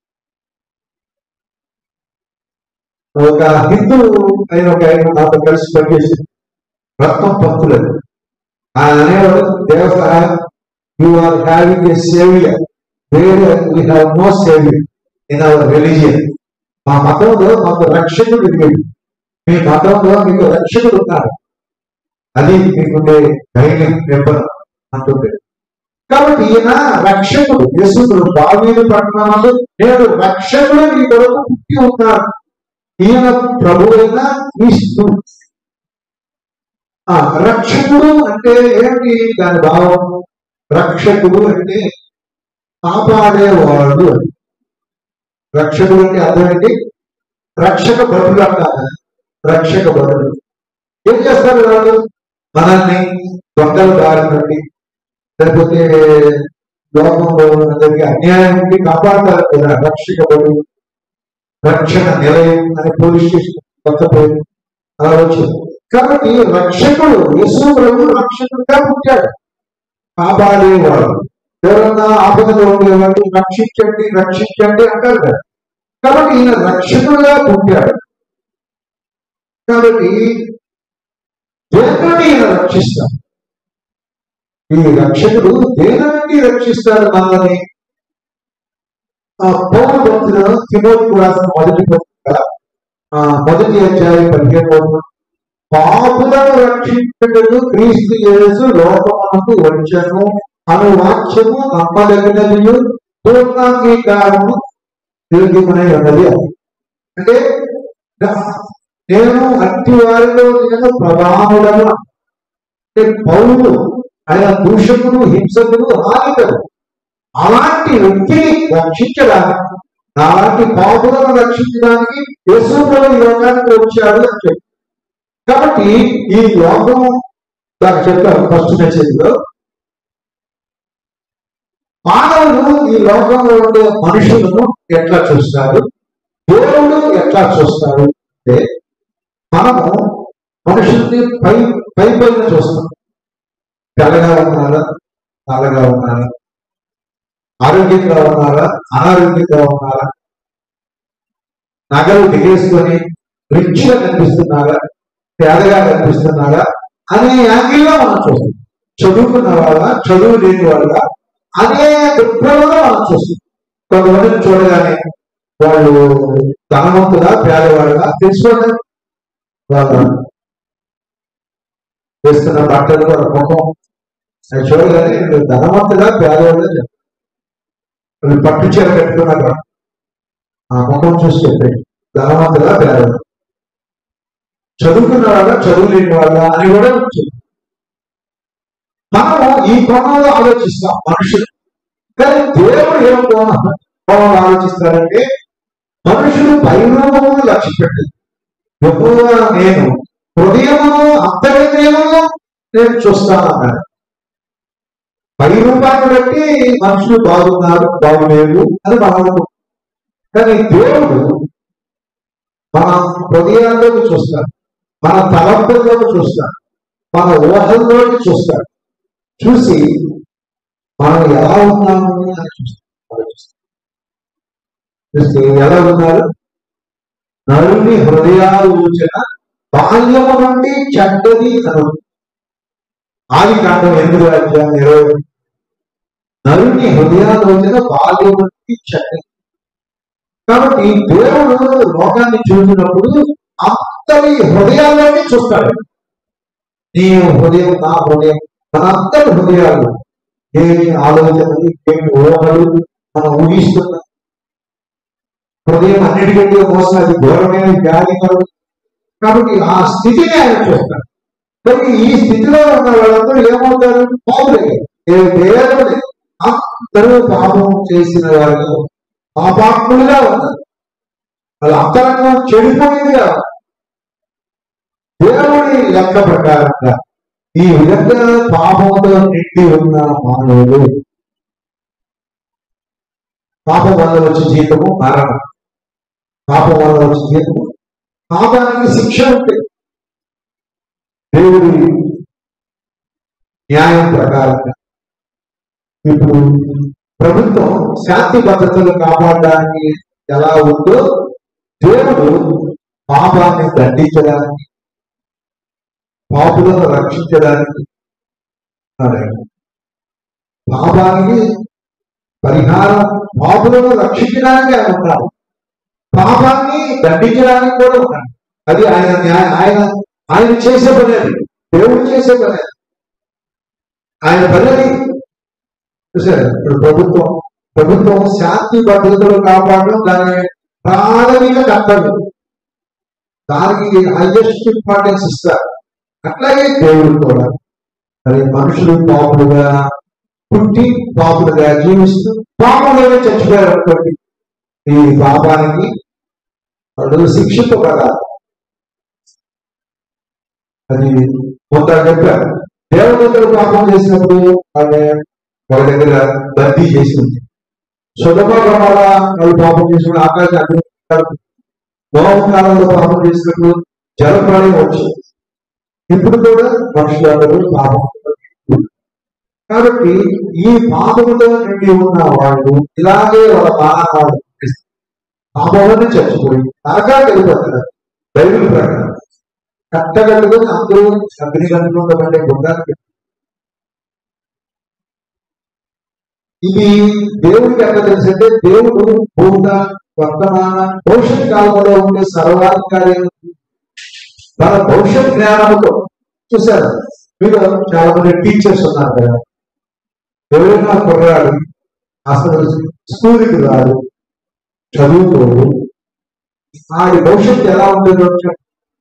ఒక హిందూ ఆయన ఒక ఆయన నాతో కలిసి పనిచేసి రత్నం పంతులేదు ఆయన అనేవాడు Devasahayam you are having a saviour వేరే we have no saviour in our religion మా మతంలో మాకు రక్షకుడు లేడు మీ మతంలో మీకు రక్షకుడు ఉన్నారు అది మీకుండే ధైర్యం నింపడం అంటుంది కాబట్టి ఈయన రక్షకుడు యేసుడు దావీదు పట్టణంలో నేను రక్షకుడు నీ కొరకు పుట్టి ఉన్నాను ఈయన ప్రభు అయిన క్రీస్తు ఆ రక్షకుడు అంటే ఏంటి దాని భావం రక్షకుడు అంటే కాపాడేవాడు అని. రక్షకుడు అంటే అర్థం ఏంటి రక్షక భటులు అంటారు రక్షక భటులు ఏం చేస్తారు వాళ్ళు మనల్ని దొంగల దారి నుండి లేకపోతే లోకంలో అందరికి అన్యాయం నుండి కాపాడతారు కదా రక్షక భటులు రక్షణ నిలయం అని పోలీస్ స్టేషన్ కొత్త పేరు అలా వచ్చింది కాబట్టి రక్షకుడు యేసు ప్రభు రక్షకుడుగా పుట్టాడు కాపాడేవాడు ఎవరన్నా ఆపదలో ఉండేవాడు రక్షించండి రక్షించండి అంటారు కదా కాబట్టి ఈయన రక్షకుడుగా పుట్టాడు కాబట్టి దేనిని ఈయన రక్షిస్తాడు ఈ రక్షకుడు దేని నుండి రక్షిస్తాడు మనల్ని ఆ పౌరు భక్తులను తిమోతికి రాసిన మొదటి పత్రిక ఆ మొదటి అధ్యాయం పదిహేను వచనం. పాపులను రక్షించుటకు క్రీస్తు యేసు లోకమునకు వచ్చను అను వాక్యము నమ్మదగినది పూర్ణాంగీకారము తిరుగుమనే ఉన్నది అంటే నేను అట్టి వారిలో నేను ప్రధానులను అంటే పౌరులు ఆయన దూషకుడు హింసకుడు హానికరు అలాంటి వ్యక్తిని రక్షించడానికి అలాంటి పాపులను రక్షించడానికి యేసుప్రభు ఈ లోకానికి వచ్చాడు అని చెప్పి కాబట్టి ఈ లోకం నాకు చెప్పాను ఫస్ట్ మెసేజ్ లో మానవులు ఈ లోకంలో ఉండే మనుషులను ఎట్లా చూస్తారు దేవుడు ఎట్లా చూస్తారు అంటే మనము మనుషుల్ని పై పై పైన చూస్తాం తెల్లగా ఉన్నారా నల్లగా ఉన్నారా ఆరోగ్యంగా ఉన్నారా అనారోగ్యంగా ఉన్నారా నగలు దిగేసుకొని రిచ్గా కనిపిస్తున్నారా పేదగా కనిపిస్తున్నారా అనే యాంగిల్లో మనం చూస్తాం చదువుకున్న వాళ్ళ చదువు లేని వాళ్ళ అనే దృక్పథంలో మనం చూస్తాం కొంతమందిని చూడగానే వాళ్ళు ధనవంతుడా పేదవాళ్ళగా తెలుసుకోండి వాళ్ళు వేస్తున్న బట్టలు వాళ్ళ ముఖం అది చూడగానే వీళ్ళు ధనవంతుడా పేదవాళ్ళగా చెప్తారు వీళ్ళు పట్టు చీర కట్టుకున్నారు ఆ ముఖం చూసి చెప్పండి ధనవంతుడా పేదవాళ్ళు చదువుకున్న వాళ్ళ చదువు లేని వాళ్ళ అని కూడా చెప్తారు మనము ఈ కోణంలో ఆలోచిస్తాం మనుషులు కానీ దేవుడు ఏం కోణం కోణంలో ఆలోచిస్తారంటే మనుషులు పైరూపమును లక్ష్య పెట్టదు ఎక్కువగా నేను హృదయమును అంతర్యమును నేను చూస్తాను అన్నాడు పైరూపాన్ని బట్టి మనుషులు బాగున్నారు బాగులేరు అని మనం అనుకుంటాం కానీ దేవుడు మన హృదయాల్లోకి చూస్తాడు మన తలంపుల్లోకి చూస్తాడు మన ఊహల్లోకి చూస్తాడు చూసి మనం ఎలా ఉన్నాము అని చూస్తాం ఆలోచిస్తాం చూస్తే ఎలా ఉన్నారు నరుని హృదయాలోచన బాల్యము నుండి చెడ్డది అను ఆది కాండం ఎనిమిది అధ్యాయం ఇరవై నరుని హృదయాలోచన బాల్యం నుండి చెడ్డది కాబట్టి దేవుడు లోకాన్ని చూసినప్పుడు అందరి హృదయాల్లోనే చూస్తాడు నీ హృదయం నా హృదయం మనందరి హృదయాలు ఏమి ఆలోచనలు ఏమి ఊహలు మనం ఊహిస్తున్నాం హృదయం అన్నిటికంటే మోసం అది ఘోరమైన వ్యాధి కలుగు కాబట్టి ఆ స్థితిని ఆయన చూస్తాడు కాబట్టి ఈ స్థితిలో ఉన్న వాళ్ళందరూ ఏమవుతారు పాపులే దేవుడు అందరూ పాపం చేసిన వారు పాపాత్ములుగా ఉన్నారు వాళ్ళ అంతరంగం చెడిపోయిందిగా ఉంది. దేవుడి లెక్క ప్రకారంగా ఈ విధంగా పాపంతో నిండి ఉన్న మానవులు పాపం వల్ల వచ్చే జీతము మరణం పాపం వల్ల వచ్చే జీతము పాపానికి శిక్ష ఉంటుంది దేవుడి న్యాయం ప్రకారంగా ఇప్పుడు ప్రభుత్వం శాంతి భద్రతలు కాపాడడానికి ఎలా ఉందో దేవుడు పాపాన్ని దండించడానికి పాపులను రక్షించడానికి ఉన్నాడు. పాపానికి పరిహారం పాపులను రక్షించడానికి ఆయన ఉన్నాడు పాపాన్ని దండించడానికి కూడా ఉన్నాడు అది ఆయన న్యాయ ఆయన ఆయన చేసే పని అది దేవుడు చేసే పని అది ఆయన పని అది చూసారు ఇప్పుడు ప్రభుత్వం ప్రభుత్వం శాంతి భద్రతలు కాపాడడం దాని ప్రాథమిక కర్తవ్యం దానికి హైయెస్ట్ ఇంపార్టెన్స్ ఇస్తారు అట్లాగే దేవుడు కూడా మరి మనుషులు పాపులుగా పుట్టి పాపులుగా జీవిస్తూ పాపంలోనే చచ్చిపోయారు అనుకోండి ఈ పాపానికి వాళ్ళు శిక్షింపబడాలి అది కొంత చెప్పారు దేవతలు పాపం చేసినప్పుడు వాళ్ళ వాళ్ళ దగ్గర బద్దీ చేసింది సులభ వల్ల వాళ్ళు పాపం చేసినప్పుడు ఆకాశాన్ని నోమ కాలంలో పాపం చేసినప్పుడు జలప్రాణి వచ్చింది ఇప్పుడు కూడా మనుషులందరూ పాపం కాబట్టి ఈ పాపంతో నిండి ఉన్న వాళ్ళు ఇలాగే వాళ్ళ మానవాళ్ళు పాపంలోనే చచ్చిపోయి నరకానికి వెళ్ళిపోతారు బైబిల్ ప్రకారం కట్టగట్టుకుని అందరూ అగ్నిగంటలు ఉండమంటే గుండానికి ఇది దేవుడికి ఎట్లా తెలుసు అంటే దేవుడు భూత వర్తమాన భవిష్యత్ కాలంలో ఉండే సర్వాధికారి తన భవిష్యత్ జ్ఞానంతో చూసారు మీరు చాలా మంది టీచర్స్ ఉన్నారు కదా ఎవరైనా కుర్రాడు అసలు స్కూల్కి రాడు చదువుకోడు ఆడి భవిష్యత్తు ఎలా ఉంటుందో చెప్పండి.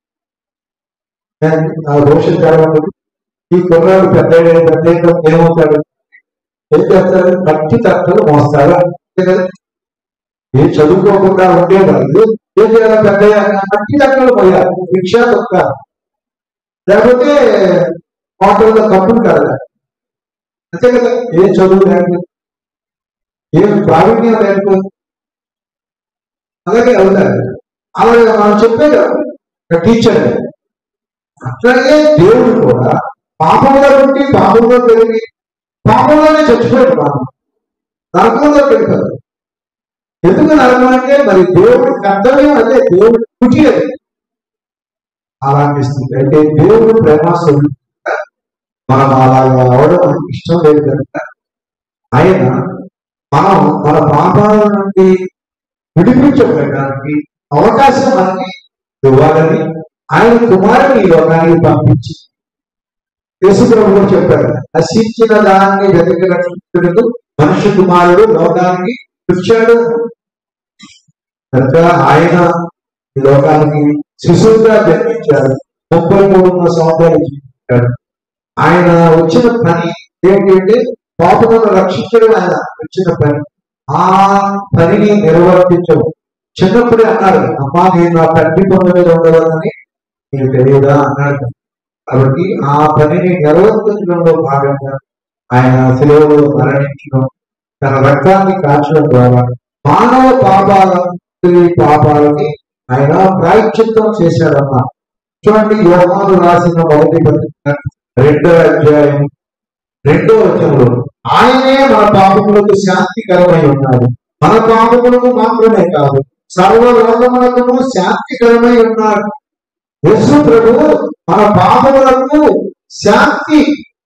ఆ భవిష్యత్తు ఎలా ఉంటుంది ఈ కుర్రాడు పెద్ద పెద్ద ఏమవుతాడు ఏం చేస్తారు మట్టి తట్టలు మోస్తారు అంతే కదా ఏం చదువుకోకుండా ఉండేవాళ్ళు ఏం చేయాలి పెద్ద మట్టి తట్టలు పోయారు రిక్షా తొక్క లేకపోతే హోటల్లో కప్పులు కాదు అంతే కదా ఏం చదువు లేకపోతే ఏం ప్రావీణ్యం లేకపోతే అలాగే అవుతారు అలాగే మనం చెప్పే కదా టీచర్ అట్లాగే దేవుడు కూడా పాపంలో పుట్టి పాపంలో పెరిగి పాపంలోనే చచ్చిపోయాడు పాపం నరకంలో పెడతారు ఎందుకు నరకం అంటే మరి దేవుడి కర్తవ్యం అదే దేవుడి పుట్టి అది అలాంటి స్థితి అయితే దేవుడు ప్రేమాసుడు మనం అలాగా అవడం మనకి ఇష్టం లేదు కనుక ఆయన మనం మన పాపాల నుండి విడిపించబడడానికి అవకాశం మనకి ఇవ్వాలని ఆయన కుమారుని ఈ లోకానికి పంపించి యేసుప్రభు కూడా చెప్పారు నశించిన దాన్ని వెతికి రక్షించుటకు మనుష్య కుమారుడు లోకానికి వచ్చాడు కనుక ఆయన ఈ లోకానికి శిశువుగా జన్మించారు ముప్పై మూడున్నర సంవత్సరాలు జీవించాడు ఆయన వచ్చిన పని ఏంటి అంటే పాపలను రక్షించడం ఆయన వచ్చిన పని ఆ పనిని నిర్వర్తించవు చిన్నప్పుడే అన్నారు అమ్మా నేను నా తండ్రి పనుల మీద ఉండవాలని నీకు తెలియదా అన్నాడు కాబట్టి ఆ పనిని నిర్వర్తించడంలో భాగంగా ఆయన సెలవులో మరణించడం తన రక్తాన్ని కాల్చడం ద్వారా మానవ పాపాల పాపాలని ఆయన ప్రాయశ్చిత్తం చేశాడమ్మా చూడండి యోహాను రాసిన మొదటి పత్రిక రెండో అధ్యాయం రెండో వచనంలో ఆయనే మన పాపములకు శాంతికరమై ఉన్నాడు మన పాపములకు మాత్రమే కాదు సర్వలోకములకు శాంతికరమై ఉన్నాడు యేసు ప్రభు మన పాపములకు శాంతి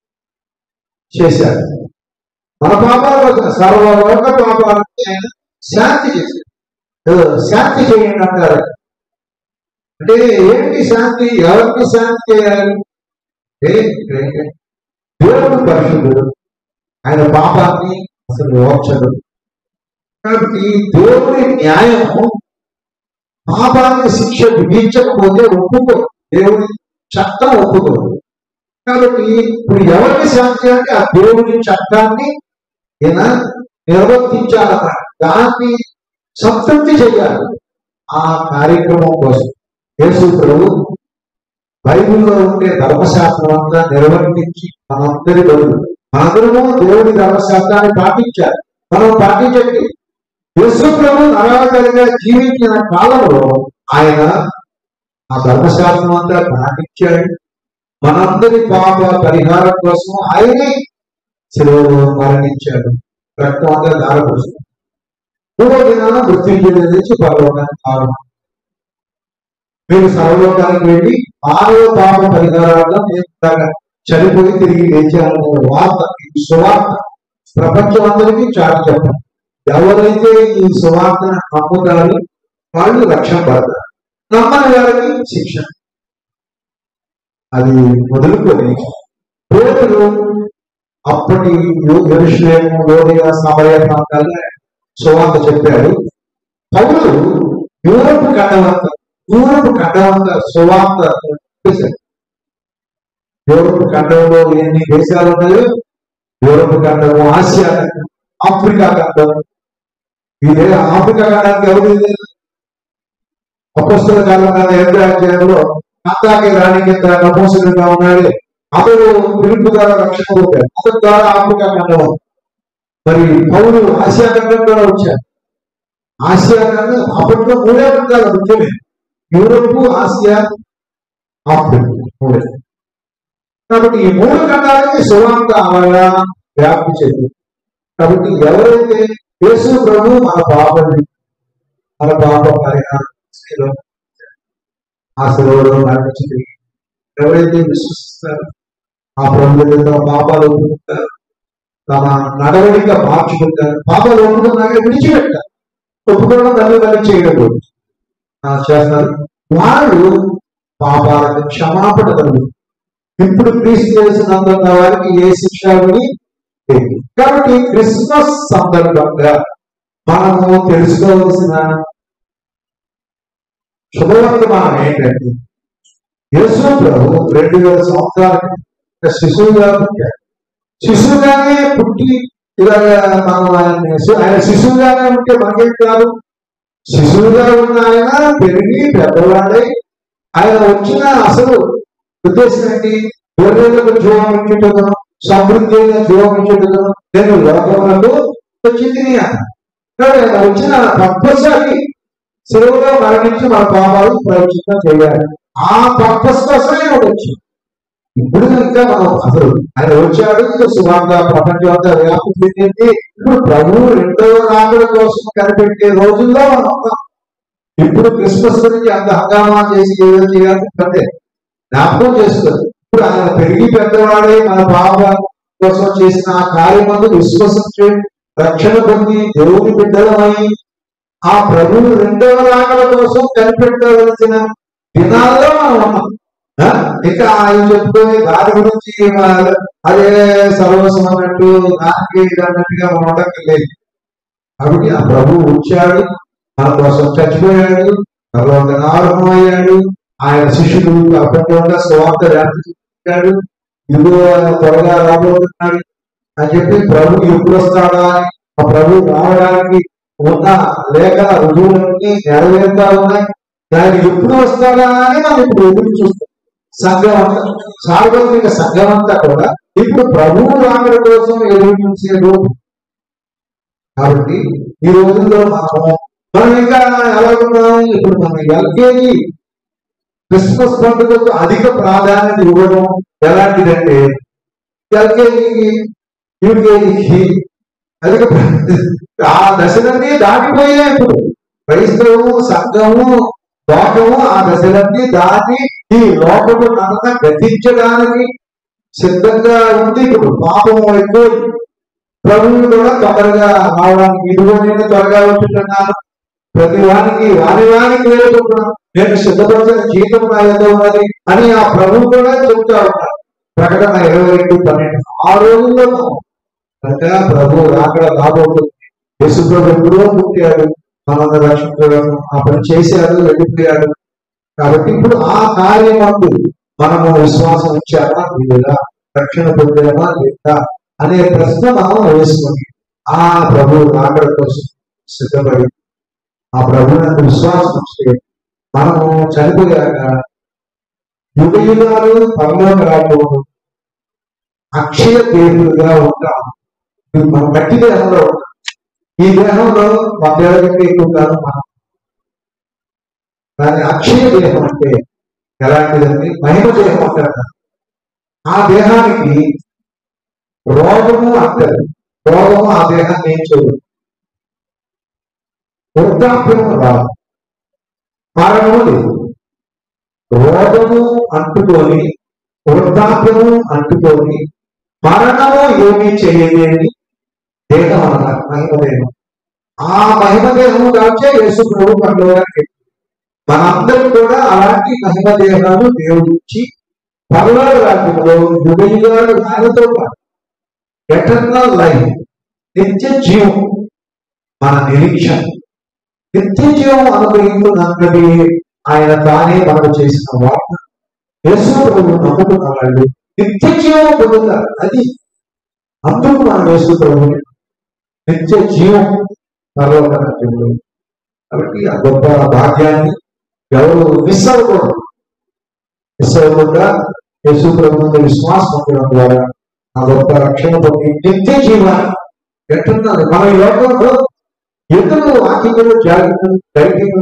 చేశాడు మన పాపాలకు సర్వలోక పాపాలకు ఆయన శాంతి చేశాడు ఏదో శాంతి చేయండి అంటారు అంటే ఏంటి శాంతి ఎవరికి శాంతి చేయాలి ఏ, ఏ, ఏ. దేవుడు పరిశుద్ధుడు ఆయన పాపాన్ని అసలు ఓర్చడు కాబట్టి దేవుడి న్యాయము పాపాన్ని శిక్ష విధించకపోతే ఒప్పుకో దేవుడి చట్టం ఒప్పుకోదు కాబట్టి ఇప్పుడు ఎవరికి శాంతి అంటే ఆ దేవుడి చట్టాన్ని ఈయన నిర్వర్తించాలన్నమాట దాన్ని సంతృప్తి చేయాలి ఆ కార్యక్రమం కోసం యేసు ప్రభు బైబిల్లో ఉండే ధర్మశాస్త్రం అంతా నిర్వర్తించి మనందరి బదులు మనందరము దేవుడి ధర్మశాస్త్రాన్ని పాటించాలి మనం పాటించండి యేసు ప్రభు నరావతరిగా జీవించిన కాలంలో ఆయన ఆ ధర్మశాస్త్రం అంతా పాటించాడు మనందరి పాప పరిహారం కోసం ఆయనే సెలవులో మరణించాడు రక్తం అంతా దారపోస్తుంది మూడో దినాన మృత్యుంజయ నుంచి పరలోకానికి కారణం మీరు సర్వలోకానికి వెళ్ళి మానవ పాప పరిహారాల్లో నేను ఇందాక చనిపోయి తిరిగి లేచాననే వార్త ఈ సువార్త ప్రపంచం అందరికీ చాటి చెప్పండి ఎవరైతే ఈ సువార్తను నమ్ముతారో వాళ్ళు రక్షణ పడతారు నమ్మని వారికి శిక్షణ అది మొదలుకొని పేదలు అప్పటి ఎరుషులేము లోనియా సమయ ప్రాంతాల్లో సువార్త చెప్పాడు పౌరులు యూరప్ ఖండమంత యూరప్ ఖండమంత సువార్త చేశారు యూరప్ ఖండంలో ఎన్ని దేశాలు ఉన్నాయో యూరప్ ఖండము ఆసియా ఖండం ఆఫ్రికా ఖండం ఇదే ఆఫ్రికా ఖండానికి ఎవరు అపస్తుల కాలం కాదు ఎనిమిది అధ్యాయంలో అంతాకి రాణి కింద నమోసంగా ఉన్నాడు అతడు పిలుపు ద్వారా రక్షణ పొందాడు అతని ద్వారా ఆఫ్రికా ఖండం మరి పౌరులు ఆసియా ఖండం ద్వారా వచ్చారు ఆసియా ఖండం అప్పట్లో మూడే ఖండాలు ముఖ్యమే యూరోప్ ఆసియా ఆఫ్రికా మూడే కాబట్టి ఈ మూడు ఖండాలకి సువార్త అలాగా వ్యాప్తి చెందింది కాబట్టి ఎవరైతే యేసు ప్రభు మన పాపని మన పాప పరిహారం శిలువ, ఆ సెలవులో మరణించి ఎవరైతే విశ్వసిస్తారో ఆ ప్రభు మీద తమ పాపాలు ఒప్పుకుంటారు తమ నడవడిక మార్చుకుంటారు పాపాలు ఒప్పుకున్నాక విడిచిపెట్టారు ఒప్పుకోవడం తల్లి తల్లి చేయడం లేదు. ఆ, చేస్తారు వాళ్ళు పాపాలకు క్షమాపణ కలుగుతుంది ఇప్పుడు క్రీస్తు చేసినందున్న వారికి ఏ శిక్ష కూడా లేదు కాబట్టి క్రిస్మస్ సందర్భంగా మనము తెలుసుకోవాల్సిన శుభవర్తమానం ఏంటంటే యేసు ప్రభు రెండు వేల సంవత్సరాల క్రితం శిశువుగా పుట్టాడు శిశువుగానే పుట్టి ఇలాగా మనం ఆయన ఆయన శిశువుగానే ఉంటే మనకేం కాదు శిశువుగా ఉన్న ఆయన పెరిగి పెద్దవాడై ఆయన వచ్చిన అసలు ఉద్దేశం ఏంటి గొర్రెలకు జీవం ఇచ్చేటను సమృద్ధి అయిన జీవం ఇచ్చేటను నేను లోకములకు వచ్చింది కానీ ఆయన వచ్చిన పర్పస్ అది సెలవుగా మరణించి మన పాపాలు ప్రవచించడం చేయాలి ఆ పర్పస్ కోసమే ఆయన వచ్చి ఇప్పుడు ఇంకా మనం అసలు ఆయన వచ్చాడు ఇంకా సువార్త ప్రపంచం అంతా వ్యాప్తి చెందింది ఇప్పుడు ప్రభువు రెండవ రాకడ కోసం కనిపెట్టే రోజుల్లో మనం ఉన్నాం ఇప్పుడు క్రిస్మస్ గురించి అంత హంగామా చేసి ఏదో చేయాలి అంతే జ్ఞాపకం చేసుకోదు ఇప్పుడు ఆయన పెరిగి పెద్దవాడే మన పాప కోసం చేసిన ఆ కార్యమందు విశ్వసించి రక్షణ పొంది దేవుని బిడ్డలమై ఆ ప్రభువు రెండవ రాకల కోసం కనిపెట్టవలసిన దినాల్లో మనం ఉన్నాం ఆ? ఇంకా ఆయన చెప్పుకొని దాని గురించి మా- అదే సర్వస్వం అన్నట్టు దానికి ఇది అన్నట్టుగా మనం ఉండక్కర్లేదు లేదు కాబట్టి ఆ ప్రభువు వచ్చాడు మన కోసం చచ్చిపోయాడు తర్వాత నారమయ్యాడు ఆయన శిష్యుడు ప్రపంచంగా స్వార్థ వ్యాపించాడు ఇదిగో ఆయన త్వరగా రాబోతున్నాడు అని చెప్పి ప్రభు ఎప్పుడు వస్తాడా అని ఆ ప్రభు రావడానికి ఉన్న లేఖన రుజువులన్నీ నెరవేరుతా ఉన్నాయి దానికి ఎప్పుడు వస్తాడా అని మనం ఇప్పుడు ఎదురు చూస్తాం సంఘం అంతా సార్వత్రిక సంఘం అంతా కూడా ఇప్పుడు ప్రభువు రాకడ కోసం ఎదురు చూసే రోజు కాబట్టి ఈ రోజుల్లో మనము మనం ఇంకా ఎలా ఉన్నాం ఇప్పుడు మన ఎల్కేజీ క్రిస్మస్ పండుగకు అధిక ప్రాధాన్యత ఇవ్వడం ఎలాంటిదంటే ఎల్కేజీకి యూకేజీకి అధిక ప్రా- ఆ దశలన్నీ దాటిపోయాయి ఇప్పుడు క్రైస్తవము సంఘము లోకము ఆ దశలన్నీ దాటి ఈ లోకము నన్న గతించడానికి సిద్ధంగా ఉంది ఇప్పుడు పాపం ఎక్కువ ప్రభువు కూడా తొందరగా రావడానికి ఇదిగో నేను త్వరగా ఉంటున్నాను ప్రతి వానికి వాని వానికి వేరే చెప్తున్నాను నేను సిద్ధపరిచిన జీవితం నా ఏదో ఉన్నది అని ఆ ప్రభువు కూడా చెప్తా ఉన్నాడు ప్రకటన ఇరవై రెండు పన్నెండు ఆ రోజుల్లో మనం కనుక ప్రభు అక్కడ రాబోతుంది యేసు ప్రభు ఎప్పుడో పుట్టాడు మనల్ని రక్షించడం ఆ పని చేశాడు వెళ్ళిపోయాడు కాబట్టి ఇప్పుడు ఆ కార్యం అందు మనము విశ్వాసం ఇచ్చామా లేదా రక్షణ పొందామా లేదా అనే ప్రశ్న మనం వేసుకొని ఆ ప్రభు రాకడ కోసం సిద్ధపడి ఆ ప్రభువునందు విశ్వాసం ఉంచితే మనము చనిపోయాక యుగ యుగాలు పరలోక రాజ్యంలో అక్షయ దేవుడుగా ఉంటాం ఇది మన గట్టి దేహంలో ఉంటాం. ఈ దేహంలో వందేళ్ల కంటే ఎక్కువ కాదు మనం దాని అక్షయ దేహం అంటే ఎలాంటిదంటే మహిమ దేహం అంటారు ఆ దేహానికి రోగము అంటారు రోగము ఆ దేహాన్ని ఏం చేయదు వృద్ధాప్యము రాదు మరణము లేదు రోగము అంటుకొని వృద్ధాప్యము అంటుకొని మరణము ఏమీ చేయలేని దేహం అన్నారు మహిమ దేహం ఆ మహిమ దేహం దాచే యేసు ప్రభు పరలోకానికి మనందరం కూడా అలాంటి మహిమ దేహాలు దేవుడు ఇచ్చి పరలోక రాజ్యంలో యుగ యుగాలు ఆయనతో పాటు ఎటర్నల్ లైఫ్ నిత్య జీవం మన నిరీక్షణ నిత్య జీవం అనుగ్రహించున్నది ఆయన తానే మనకు చేసిన వార్త యేసు ప్రభు నమ్ముకున్న వాళ్ళు నిత్య జీవం పొందుతారు అది అందుకు మనం యేసు ప్రభు నిత్య జీవం పరలోక రాజ్యంలో కాబట్టి ఆ గొప్ప భాగ్యాన్ని ఎవరు మిస్ అవ్వకూడదు మిస్ అవ్వకుండా యేసు ప్రభు మీద విశ్వాసం ఉండడం ద్వారా ఆ గొప్ప రక్షణ పొంది నిత్య జీవాన్ని ఎట్టున్నది మన ఈ లోకంలో ఎందుకు వాకింగ్లు జాగ్రత్తలు డైటింగ్లు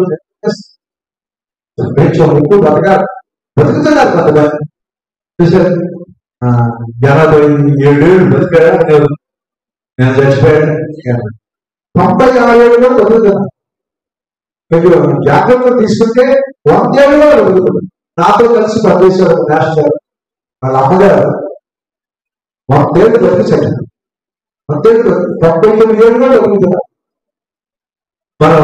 కొంచెం ఎక్కువ బతకాలి బతుకుతున్నారు కొంతమంది చూసారు ఆ, ఎనభై ఏడేళ్ళు బతికారా నేను నేను చచ్చిపోయాను తొంభై ఆరేళ్ళు కూడా బతుకుతున్నాను కొంచెం జాగ్రత్తలు తీసుకుంటే వందేళ్ళు కూడా బతుకుతున్నాను నాతో కలిసి పనిచేశారు నేషనల్ వాళ్ళ అమ్మగారు వందేళ్ళు బతికించారు వందేళ్ళు తొంభై తొమ్మిది ఏళ్ళు కూడా బతుకుతున్నారు మనం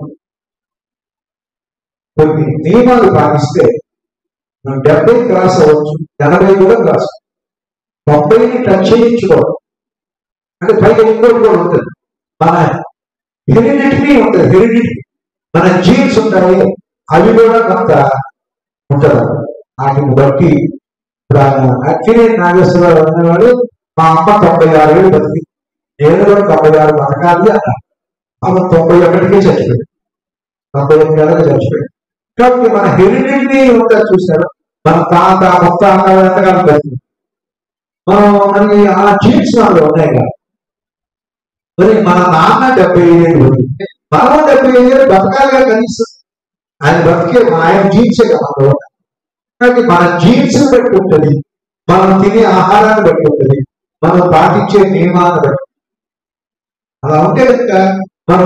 కొన్ని నియమాలు పాటిస్తే మనం డెబ్బై క్రాస్ అవ్వచ్చు ఎనభై కూడా క్రాస్ తొంభైని టచ్ చేయించుకోవాలి అంటే పైగా ఇంకోటి కూడా ఉంటుంది మన హెరిడిటీ ఉంటుంది హెరిడిటీ మన జీన్స్ ఉంటాయి అవి కూడా కొంత ఉంటుంది వాటిని బట్టి ఇప్పుడు ఆయన యాక్చువల్లీ నాగేశ్వరరావు అనేవాడు మా అమ్మ తొంభై ఆరు ఏళ్ళు బతికి నేను కూడా తొంభై ఆరు బతకాలి అన్నారు ఆమె తొంభై ఒకటికే చచ్చిపోయింది తొంభై ఎనిమిది ఏళ్ళకి చచ్చిపోయింది కాబట్టి మన హెరిడిటీ ఉంటుంది చూసారు మన తాత ముత్తాత ఎంతకాలం బతికి మనం మరి ఆ జీన్స్ నాలో ఉన్నాయి కదా మరి మన నాన్న డెబ్బై ఐదు బతికితే మనం డెబ్బై ఐదు బతకాలిగా కనీసం ఆయన బతికే ఆయన జీన్సే కదా మనలో ఉన్నాయి. కాబట్టి మన జీన్స్ బట్టి ఉంటుంది మనం తినే ఆహారాన్ని బట్టి ఉంటుంది మనం పాటించే నియమాన్ని బట్టి అలా ఉంటే కనుక మనం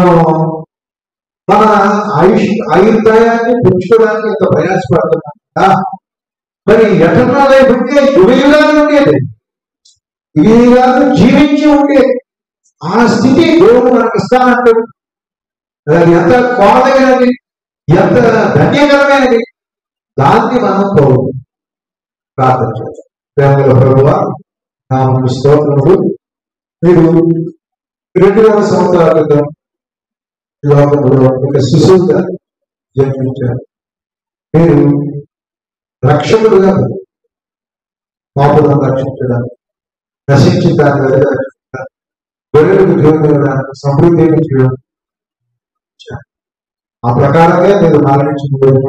మన ఆయుష్ ఆయుర్దాయాన్ని పెంచుకోవడానికి ఎంత ప్రయాసపడుతున్నాం కదా మరి ఎటర్నల్ లైఫ్ అంటే యుగ యుగాలు ఉండేది యుగ యుగాలు జీవించి ఉండేది ఆ స్థితి దేవుడు మనకి ఇస్తానంటాడు అది ఎంత కోదగినది ఎంత ధన్యకరమైనది దాన్ని మనం పౌరు ప్రార్థన చేస్తాం ప్రేమల ప్రభువ నా స్తోత్రములు మీరు రెండు వేల సంవత్సరాల క్రితం ఈ లోకంలో ఒక శిశువుగా జన్మించారు మీరు రక్షకుడుగా పాపులను రక్షించడానికి నశించడానికి రక్షించడానికి గొర్రెలకు జీవనం ఇవ్వడానికి సమృద్ధిని జీవనం ఇచ్చారు. ఆ ప్రకారంగా మీరు మరణించిన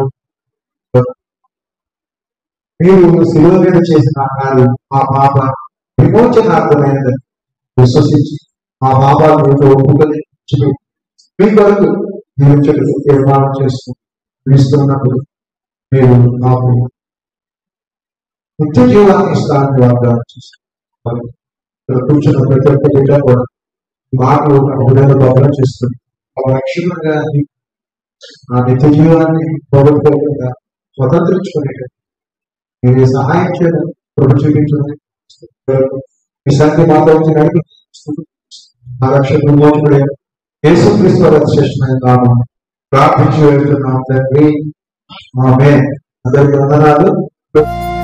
మీరు శిలువ మీద చేసిన ఆ కార్యం ఆ పాప విమోచనార్థమైనది విశ్వసించి ఆ పాపాలు మీతో ఒప్పుకొని చెప్పి మీ కొరకు జీవించడానికి తీర్మానం చేస్తూ ఇస్తున్నప్పుడు మీరు నాకు నిత్య జీవాన్ని ఇస్తానని వాగ్దానం చేస్తున్నారు ఇక్కడ కూర్చున్న ప్రతి ఒక్క బిడ్డ కూడా మాకు హృదయ గౌరవం చేస్తుంది ఆ రక్షణగా ఆ నిత్య జీవాన్ని పోగొట్టుకోకుండా స్వతంత్రించుకునేటట్టు మీరు సహాయం చేయడం కృప చూపించండి మీ సంఖ్య మాతో వచ్చి నడిపిస్తుంది ఆ రక్షణ మోచుకునే యేసుక్రీస్తు వారి శ్రేష్టమైన నామం ప్రార్థించి వెళ్తున్నాం తండ్రి ఆమె అందరికి వందనాలు